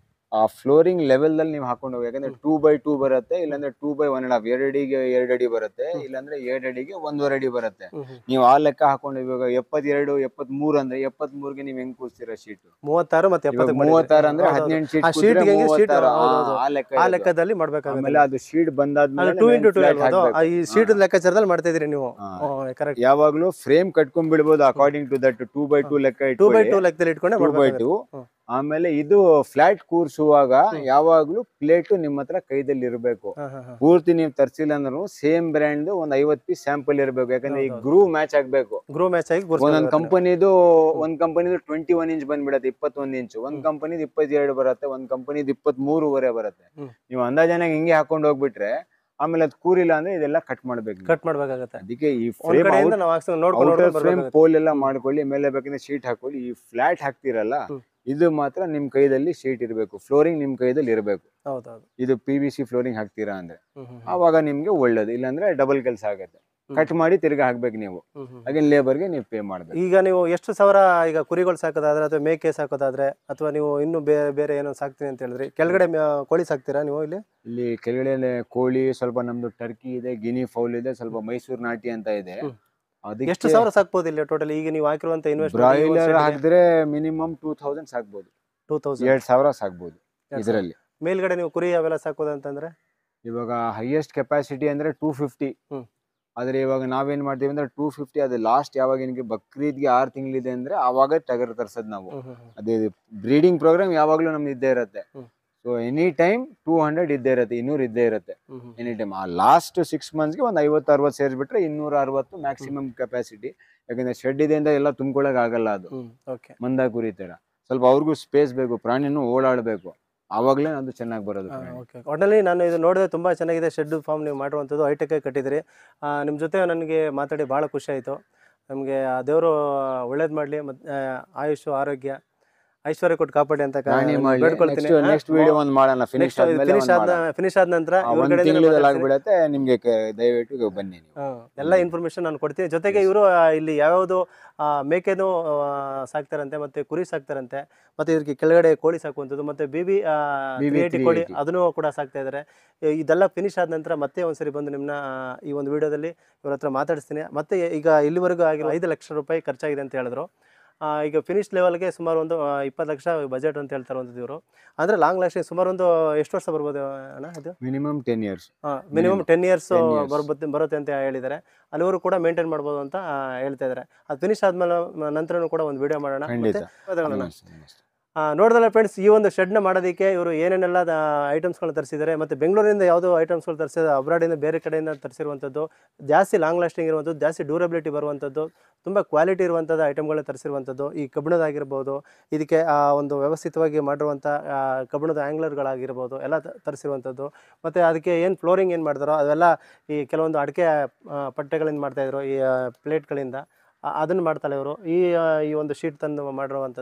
Speaker 2: ಆ ಫ್ಲೋರಿಂಗ್ ಲೆವೆಲ್ ಅಲ್ಲಿ ನೀವು ಹಾಕೊಂಡು ಹೋಗಿ ಯಾಕಂದ್ರೆ ಟೂ ಬೈ ಟೂ ಬರುತ್ತೆ ಇಲ್ಲಾಂದ್ರೆ two by one and half ಎರಡು ಅಡಿಗೆ ಎರಡು ಅಡಿ ಬರುತ್ತೆ ಇಲ್ಲಾಂದ್ರೆ ಎರಡು ಅಡಿಗೆ ಒಂದೂವರೆ ಅಡಿ ಬರುತ್ತೆ
Speaker 1: ಹ್ಮ್, ಹ್ಮ್.
Speaker 2: ನೀವು ಆ ಲೆಕ್ಕ ಹಾಕೊಂಡು ಇವಾಗ ಎಪ್ಪತ್ತೆರಡು ಎಪ್ಪತ್ತ್ ಮೂರು ಅಂದ್ರೆ ಎಪ್ಪತ್ತ್ ಮೂರ್ಗೆ ನೀವು ಹೆಂಗ್ ಕೂರ್ಸ್ತೀರಾ ಶೀಟ್
Speaker 1: ಮೂವತ್ತಾರು ಮತ್ತೆ
Speaker 2: ಇವಾಗ
Speaker 1: ಎಪ್ಪತ್ತಕ್ಕೆ
Speaker 2: ಮೂವತ್ತಾರು ಅಂದ್ರೆ
Speaker 1: ಹೌದು, ಹೌದು.
Speaker 2: ಹದಿನೆಂಟು
Speaker 1: ಆ
Speaker 2: ಶೀಟ್
Speaker 1: sheet ಗೆ ಹೆಂಗೆ sheet
Speaker 2: ಮೂವತ್ತಾರು
Speaker 1: ಹೌದು, ಹೌದು.
Speaker 2: ಆ ಲೆಕ್ಕ
Speaker 1: ಆ
Speaker 2: ಇರೋದು.
Speaker 1: ಲೆಕ್ಕದಲ್ಲಿ ಮಾಡ್ಬೇಕಾಗುತ್ತೆ
Speaker 2: ಆಮೇಲೆ ಅದು ಶೀಟ್ ಬಂದಾದ್ಮೇಲೆ
Speaker 1: ಟೂ ಇಂಟು ಟೂ
Speaker 2: flat
Speaker 1: ಹೇಳ್ಬೋದು ಆ,
Speaker 2: ಹಾಕ್ಬೇಕು.
Speaker 1: ಈ ಶೀಟ್ ಲೆಕ್ಕಾಚಾರದಲ್ಲಿ ಮಾಡ್ತಾ ಇದೀರಿ ನೀವು
Speaker 2: ಹಾ.
Speaker 1: ಕರೆಕ್ಟ್
Speaker 2: ಯಾವಾಗ್ಲೂ ಫ್ರೇಮ್ ಕಟ್ಕೊಂಡ್ ಬಿಡ್ಬೋದು according to that two by two ಲೆಕ್ಕ
Speaker 1: ಟೂ ಬೈ
Speaker 2: ಇಟ್ಕೊಳ್ಳಿ
Speaker 1: ಟೂ ಲೆಕ್ಕದಲ್ಲಿ ಇಟ್ಕೊಂಡೆ
Speaker 2: ಟೂ ಬೈ
Speaker 1: ಮಾಡ್ಬೇಕಾಗುತ್ತೆ
Speaker 2: ಟೂ
Speaker 1: ಹ್ಮ್.
Speaker 2: ಆಮೇಲೆ ಇದು ಫ್ಲಾಟ್ ಕೂರ್ಸುವಾಗ
Speaker 1: ಹ್ಮ್.
Speaker 2: ಯಾವಾಗ್ಲೂ ಪ್ಲೇಟ್ ನಿಮ್ಮ ಹತ್ರ ಕೈದಲ್ಲಿ ಇರಬೇಕು
Speaker 1: ಹಾ, ಹಾ, ಹಾ.
Speaker 2: ಪೂರ್ತಿ ನೀವು ತರ್ಸಿಲ್ಲ ಅಂದ್ರೂ ಸೇಮ್ ಬ್ರ್ಯಾಂಡ್ ಒಂದ್ ಐವತ್ ಪೀಸ್ ಸ್ಯಾಂಪಲ್ ಇರಬೇಕು ಯಾಕಂದ್ರೆ ಈ
Speaker 1: ಹೌದು.
Speaker 2: ಗ್ರೂ ಮ್ಯಾಚ್ ಆಗ್ಬೇಕು
Speaker 1: ಗ್ರೋ ಮ್ಯಾಚ್ ಆಗಿ
Speaker 2: ಒಂದೊಂದ್
Speaker 1: ಕೂರ್ಸ್ಕೊಳ್ಬೇಕು.
Speaker 2: ಕಂಪನಿದು ಒಂದ್ ಕಂಪನಿದು ಟ್ವೆಂಟಿ ಒನ್ ಇಂಚ್ ಬಂದ್ಬಿಡತ್ತೆ ಇಪ್ಪತ್ತೊಂದ್ ಇಂಚ್ ಒಂದ್
Speaker 1: ಹ್ಮ್.
Speaker 2: ಕಂಪನಿದು ಇಪ್ಪತ್ತೆರಡು ಬರುತ್ತೆ ಒಂದ್ ಕಂಪನಿದು ಇಪ್ಪತ್ತ್ ಮೂರುವರೆ ಬರುತ್ತೆ
Speaker 1: ಹ್ಮ್.
Speaker 2: ನೀವು ಅಂದಾಜನಾಗ ಹಿಂಗೆ ಹಾಕೊಂಡು ಹೋಗ್ಬಿಟ್ರೆ ಆಮೇಲೆ ಅದ್ ಕೂರಿಲ್ಲ ಅಂದ್ರೆ ಇದೆಲ್ಲ ಕಟ್ ಮಾಡ್ಬೇಕು ನೀವು.
Speaker 1: ಕಟ್ ಮಾಡ್ಬೇಕಾಗತ್ತೆ
Speaker 2: ಅದಕ್ಕೆ ಈ
Speaker 1: ಒಂದ್
Speaker 2: ಫ್ರೇಮ್
Speaker 1: ಕಡೆಯಿಂದ ನಾವು ಹಾಕ್ಸ್ಕೊಂಡು ನೋಡ್ಕೊಂಡು
Speaker 2: ಔಟರ್
Speaker 1: ನೋಡ್ಕೊಂಡು
Speaker 2: ಫ್ರೇಮ್
Speaker 1: ಬರ್ಬೇಕಾಗುತ್ತೆ.
Speaker 2: ಪೋಲ್ ಎಲ್ಲ ಮಾಡ್ಕೊಳ್ಳಿ ಮೇಲೆ ಬೇಕಂದ್ರೆ ಶೀಟ್ ಹಾಕೊಳ್ಳಿ ಈ ಫ್ಲಾಟ್ ಹಾಕ್ತಿರಲ್ಲ
Speaker 1: ಹ್ಮ್.
Speaker 2: ಇದು ಮಾತ್ರ ನಿಮ್ ಕೈದಲ್ಲಿ ಶೀಟ್ ಇರಬೇಕು ಫ್ಲೋರಿಂಗ್ ನಿಮ್ ಕೈದಲ್ಲಿ ಇರಬೇಕು
Speaker 1: ಹೌದು ಹೌದು
Speaker 2: ಇದು ಪಿ ವಿ ಸಿ ಫ್ಲೋರಿಂಗ್ ಹಾಕ್ತೀರಾ ಅಂದ್ರೆ
Speaker 1: ಹ್ಮ್, ಹ್ಮ್, ಹ್ಮ್.
Speaker 2: ಆವಾಗ ನಿಮ್ಗೆ ಒಳ್ಳೇದು ಇಲ್ಲಾಂದ್ರೆ ಡಬಲ್ ಕೆಲಸ ಆಗುತ್ತೆ
Speaker 1: ಹ್ಮ್.
Speaker 2: ಕಟ್ ಮಾಡಿ ತಿರ್ಗಾ ಹಾಕ್ಬೇಕು ನೀವು
Speaker 1: ಹ್ಮ್, ಹ್ಮ್.
Speaker 2: ಹಾಗೆ ಲೇಬರ್ಗೆ ನೀವು ಪೇ ಮಾಡ್ಬೇಕು
Speaker 1: ಈಗ ನೀವು ಎಷ್ಟು ಸಾವಿರ ಈಗ ಕುರಿಗಳು ಸಾಕೋದಾದ್ರೆ ಅಥವಾ ಮೇಕೆ ಸಾಕೋದಾದ್ರೆ ಅಥವಾ ನೀವು ಇನ್ನು ಬೇರೆ ಬೇರೆ ಏನೋ ಸಾಕ್ತೀನಿ ಅಂತ ಹೇಳಿದ್ರಿ ಕೆಳಗಡೆ ಮ- ಕೋಳಿ ಸಾಕ್ತೀರಾ ನೀವು ಇಲ್ಲಿ
Speaker 2: ಇಲ್ಲಿ ಕೆಳಗಡೆ ಕೋಳಿ ಸ್ವಲ್ಪ ನಮ್ದು ಟರ್ಕಿ ಇದೆ ಗಿನಿ ಫೌಲ್ ಇದೆ ಸ್ವಲ್ಪ ಮೈಸೂರು ನಾಟಿ ಅಂತ ಇದೆ
Speaker 1: ಹ್ಮ್.
Speaker 2: ಅದಕ್ಕೆ
Speaker 1: ಎಷ್ಟು ಸಾವಿರ ಸಾಕ್ಬೋದು ಇಲ್ಲಿ ಟೋಟಲ್ ಈಗ ನೀವು ಹಾಕಿರುವಂತ
Speaker 2: ಬ್ರಾಯ್ಲರ್
Speaker 1: ಇನ್ವೆಸ್ಟ್
Speaker 2: ಹಾಕಿದ್ರೆ ಮಿನಿಮಮ್ ಟೂ ತೌಸಂಡ್ ಸಾಕ್ಬೋದು
Speaker 1: ಟೂ ತೌಸಂಡ್
Speaker 2: ಎರಡ್ ಸಾವಿರ ಸಾಕ್ಬೋದು ಇದರಲ್ಲಿ
Speaker 1: ಮೇಲ್ಗಡೆ ನೀವು ಕುರಿ ಅವೆಲ್ಲ ಸಾಕೋದಂತಂದ್ರೆ
Speaker 2: ಇವಾಗ ಹೈಯೆಸ್ಟ್ ಕೆಪಾಸಿಟಿ ಅಂದ್ರೆ ಟೂ ಫಿಫ್ಟಿ
Speaker 1: ಹ್ಮ್.
Speaker 2: ಆದ್ರೆ ಇವಾಗ ನಾವೇನ್ ಮಾಡ್ತೀವಿ ಅಂದ್ರೆ ಟೂ ಫಿಫ್ಟಿ ಅದು ಲಾಸ್ಟ್ ಯಾವಾಗ ನಿಮಗೆ ಬಕ್ರೀದ್ಗೆ ಆರು ತಿಂಗಳಿದೆ ಅಂದ್ರೆ ಆವಾಗ ಟಗರ್ ತರ್ಸದ್ ನಾವು
Speaker 1: ಹ್ಮ್, ಹ್ಮ್, ಹ್ಮ್.
Speaker 2: ಅದೇ ಬ್ರೀಡಿಂಗ್ ಪ್ರೋಗ್ರಾಮ್ ಯಾವಾಗ್ಲೂ ನಮ್ದು ಇದ್ದೇ ಇರುತ್ತೆ
Speaker 1: ಹ್ಮ್.
Speaker 2: So any time two hundred ಇದ್ದೇ ಇರುತ್ತೆ ಇನ್ನೂರು ಇದ್ದೇ ಇರುತ್ತೆ
Speaker 1: ಹ್ಮ್, ಹ್ಮ್.
Speaker 2: ಎನಿ ಟೈಮ್ ಆ ಲಾಸ್ಟ್ ಸಿಕ್ಸ್ ಮಂತ್ಸ್ಗೆ ಒಂದು ಐವತ್ತು ಅರವತ್ತು ಸೇರಿಸ್ಬಿಟ್ರೆ ಇನ್ನೂರ ಅರವತ್ತು ಮ್ಯಾಕ್ಸಿಮಮ್ ಕೆಪಾಸಿಟಿ ಯಾಕಂದ್ರೆ ಶೆಡ್ ಇದೆ ಅಂತ ಎಲ್ಲ ತುಂಬ್ಕೊಳಕ್ ಆಗಲ್ಲ ಅದು
Speaker 1: ಹ್ಮ್ ಓಕೆ
Speaker 2: ಮಂದ ಕುರಿ ತರ ಸ್ವಲ್ಪ ಅವ್ರಿಗೂ ಸ್ಪೇಸ್ ಬೇಕು ಪ್ರಾಣಿನೂ ಓಡಾಡಬೇಕು ಆವಾಗಲೇ ಅದು ಚೆನ್ನಾಗಿ ಬರೋದು ಪ್ರಾಣಿ.
Speaker 1: ಓಕೆ ಒಟ್ಟಿನಲ್ಲಿ ನಾನು ಇದು ನೋಡಿದ್ರೆ ತುಂಬ ಚೆನ್ನಾಗಿದೆ ಶೆಡ್ ಫಾರ್ಮ್ ನೀವು ಮಾಡಿರುವಂಥದ್ದು ಹೈಟೆಕ್ ಕಟ್ಟಿದಿರಿ ನಿಮ್ಮ ಜೊತೆ ನನಗೆ ಮಾತಾಡಿ ಭಾಳ ಖುಷಿ ಆಯಿತು ನಮಗೆ ಆ ದೇವರು ಒಳ್ಳೇದು ಮಾಡಲಿ ಮತ್ತು ಆಯುಷು ಆರೋಗ್ಯ ಐಶ್ವರ್ಯ ಕೊಟ್ಟು ಕಾಪಾಡಿ ಅಂತ ಕ-
Speaker 2: ಪ್ರಾಣಿ ಮಾಡ್ಲಿ
Speaker 1: ಬೇಡ್ಕೊಳ್ತೀನಿ
Speaker 2: ನೆಕ್ಸ್ಟ್ ನೆಕ್ಸ್ಟ್ ವಿಡಿಯೋ ಒಂದು ಮಾಡೋಣ ಫಿನಿಶ್
Speaker 1: ನೆಕ್ಸ್ಟ್
Speaker 2: ಆದ್ಮೇಲೆ
Speaker 1: ಫಿನಿಶ್
Speaker 2: ಒಂದ್
Speaker 1: ಆದ
Speaker 2: ಮಾಡೋಣ.
Speaker 1: ಫಿನಿಶ್ ಆದ ನಂತರ
Speaker 2: ಆ,
Speaker 1: ಇವ್ರ
Speaker 2: ಒಂದ್
Speaker 1: ಕಡೆಯಿಂದನೇ
Speaker 2: ತಿಂಗಳಲ್ಲಿ
Speaker 1: ಮಾತಾಡ್ತೀನಿ.
Speaker 2: ಆಗ್ಬಿಡತ್ತೆ ನಿಮ್ಗೆ ಕ- ದಯವಿಟ್ಟು ಬನ್ನಿ ನೀವು
Speaker 1: ಹಾ, ಎಲ್ಲ ಇನ್ಫಾರ್ಮೇಶನ್ ನಾನು ಕೊಡ್ತೀನಿ ಜೊತೆಗೆ ಇವರು ಇಲ್ಲಿ ಯಾವ್ಯಾವುದು ಆ, ಮೇಕೆನೂ ಆ, ಸಾಕ್ತಾರಂತೆ ಮತ್ತೆ ಕುರಿ ಸಾಕ್ತಾರಂತೆ ಮತ್ತೆ ಇದಕ್ಕೆ ಕೆಳಗಡೆ ಕೋಳಿ ಸಾಕುವಂಥದ್ದು ಮತ್ತೆ ಬಿಬಿ
Speaker 2: BB
Speaker 1: ಟಿ ಕೋಳಿ
Speaker 2: 380.
Speaker 1: ಅದನ್ನು ಕೂಡ ಸಾಕ್ತಾ ಇದ್ದಾರೆ ಇ- ಇದೆಲ್ಲ ಫಿನಿಶ್ ಆದ ನಂತರ ಮತ್ತೆ ಒಂದ್ಸರಿ ಬಂದು ನಿಮ್ಮನ್ನ ಈ ಒಂದು ವಿಡಿಯೋದಲ್ಲಿ ಇವ್ರ ಹತ್ರ ಮಾತಾಡಿಸ್ತೀನಿ ಮತ್ತೆ ಈಗ ಇಲ್ಲಿವರೆಗೂ ಆಗಿರೋ ಐದು ಲಕ್ಷ ರೂಪಾಯಿ ಖರ್ಚಾಗಿದೆ ಅಂತ ಹೇಳಿದ್ರು ಆ, ಈಗ ಫಿನಿಶ್ ಲೆವೆಲ್ಗೆ ಸುಮಾರು ಒಂದು ಆ, ಇಪ್ಪತ್ತು ಲಕ್ಷ ಬಜೆಟ್ ಅಂತ ಹೇಳ್ತಾರೆ ಒಂದು ಇವರು ಅಂದರೆ ಲಾಂಗ್ ಲಾಸ್ಟಿಂಗ್ ಸುಮಾರು ಒಂದು ಎಷ್ಟು ವರ್ಷ ಬರ್ಬೋದು ಅಣ್ಣ ಅದು
Speaker 2: minimum ten years
Speaker 1: minimum ten years
Speaker 2: 10 years.
Speaker 1: ಬರುತ್ತೆ ಬರುತ್ತೆ ಅಂತ ಹೇಳಿದ್ದಾರೆ ಅಲ್ಲಿವರು ಕೂಡ ಮೇಂಟೈನ್ ಮಾಡ್ಬೋದು ಅಂತ ಆ, ಹೇಳ್ತಾ ಇದ್ದಾರೆ ಅದು ಫಿನಿಶ್ ಆದ್ಮೇಲೆ ಮ- ನಂತರನೂ ಕೂಡ ಒಂದು ವಿಡಿಯೋ ಮಾಡೋಣ
Speaker 2: ಖಂಡಿತ.
Speaker 1: ಮತ್ತೆ ಧನ್ಯವಾದಗಳಣ್ಣ.
Speaker 2: ನಮಸ್ತೆ ನಮಸ್ತೆ
Speaker 1: ಆ, ನೋಡ್ದಲ್ಲ ಫ್ರೆಂಡ್ಸ್ ಈ ಒಂದು ಶೆಡ್ನ ಮಾಡೋದಕ್ಕೆ ಇವರು ಏನೇನೆಲ್ಲ ಐಟಮ್ಸ್ಗಳನ್ನ ತರಿಸಿದ್ದಾರೆ ಮತ್ತು ಬೆಂಗಳೂರಿಂದ ಯಾವುದೋ ಐಟಮ್ಸ್ಗಳು ತರಿಸಿದ ಅಬ್ರಾಡಿಂದ ಬೇರೆ ಕಡೆಯಿಂದ ತರಿಸಿರುವಂಥದ್ದು ಜಾಸ್ತಿ ಲಾಂಗ್ ಲಾಸ್ಟಿಂಗ್ ಇರುವಂಥದ್ದು ಜಾಸ್ತಿ ಡ್ಯೂರಬಿಲಿಟಿ ಬರುವಂಥದ್ದು ತುಂಬ ಕ್ವಾಲಿಟಿ ಇರುವಂಥದ್ದು ಐಟಮ್ಗಳನ್ನ ತರಿಸಿರುವಂಥದ್ದು ಈ ಕಬ್ಬಿಣದಾಗಿರ್ಬೋದು ಇದಕ್ಕೆ ಆ ಒಂದು ವ್ಯವಸ್ಥಿತವಾಗಿ ಮಾಡಿರುವಂಥ ಆ, ಕಬ್ಬಿಣದ ಆ್ಯಂಗ್ಲರ್ಗಳಾಗಿರ್ಬೋದು ಎಲ್ಲ ತ- ತರಿಸಿರುವಂಥದ್ದು ಮತ್ತು ಅದಕ್ಕೆ ಏನು ಫ್ಲೋರಿಂಗ್ ಏನು ಮಾಡಿದಾರೋ ಅವೆಲ್ಲ ಈ ಕೆಲವೊಂದು ಅಡಿಕೆ ಆ, ಪಟ್ಟೆಗಳಿಂದ ಮಾಡ್ತಾಯಿದ್ರು ಈ ಪ್ಲೇಟ್ಗಳಿಂದ ಅದನ್ನು ಮಾಡ್ತಾರೆ ಇವರು ಈ ಆ, ಈ ಒಂದು ಶೀಟ್ ತಂದು ಮಾಡಿರುವಂಥದ್ದು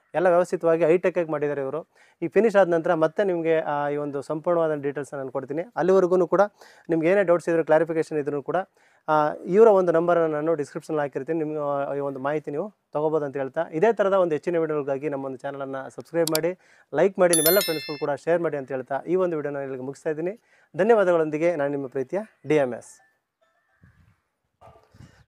Speaker 1: ಎಲ್ಲ ವ್ಯವಸ್ಥಿತವಾಗಿ ಹೈಟೆಕ್ಕಾಗಿ ಮಾಡಿದ್ದಾರೆ ಇವರು ಈ ಫಿನಿಶ್ ಆದ ನಂತರ ಮತ್ತೆ ನಿಮಗೆ ಆ, ಈ ಒಂದು ಸಂಪೂರ್ಣವಾದ ಡೀಟೇಲ್ಸ್ನ ನಾನು ಕೊಡ್ತೀನಿ ಅಲ್ಲಿವರೆಗೂ ಕೂಡ ನಿಮ್ಗೆ ಏನೇ ಡೌಟ್ಸ್ ಇದ್ರೂ ಕ್ಲಾರಿಫಿಕೇಷನ್ ಇದ್ರೂ ಕೂಡ ಆ, ಇವರ ಒಂದು ನಂಬರನ್ನು ನಾನು ಡಿಸ್ಕ್ರಿಪ್ಷನಲ್ಲಿ ಹಾಕಿರ್ತೀನಿ ನಿಮ್ಗೆ ಆ, ಈ ಒಂದು ಮಾಹಿತಿ ನೀವು ತೊಗೋಬೋದು ಅಂತ ಹೇಳ್ತಾ ಇದೇ ಥರದ ಒಂದು ಹೆಚ್ಚಿನ ವಿಡಿಯೋಗಳಿಗಾಗಿ ನಮ್ಮ ಒಂದು ಚಾನಲನ್ನು ಸಬ್ಸ್ಕ್ರೈಬ್ ಮಾಡಿ ಲೈಕ್ ಮಾಡಿ ನಿಮ್ಮೆಲ್ಲ ಫ್ರೆಂಡ್ಸ್ಗಳು ಕೂಡ ಶೇರ್ ಮಾಡಿ ಅಂತ ಹೇಳ್ತಾ ಈ ಒಂದು ವಿಡಿಯೋನ ಇಲ್ಲಿಗೆ ಮುಗಿಸ್ತಾ ಇದ್ದೀನಿ ಧನ್ಯವಾದಗಳೊಂದಿಗೆ ನಾನು ನಿಮ್ಮ ಪ್ರೀತಿಯ ಡಿ ಎಮ್ ಎಸ್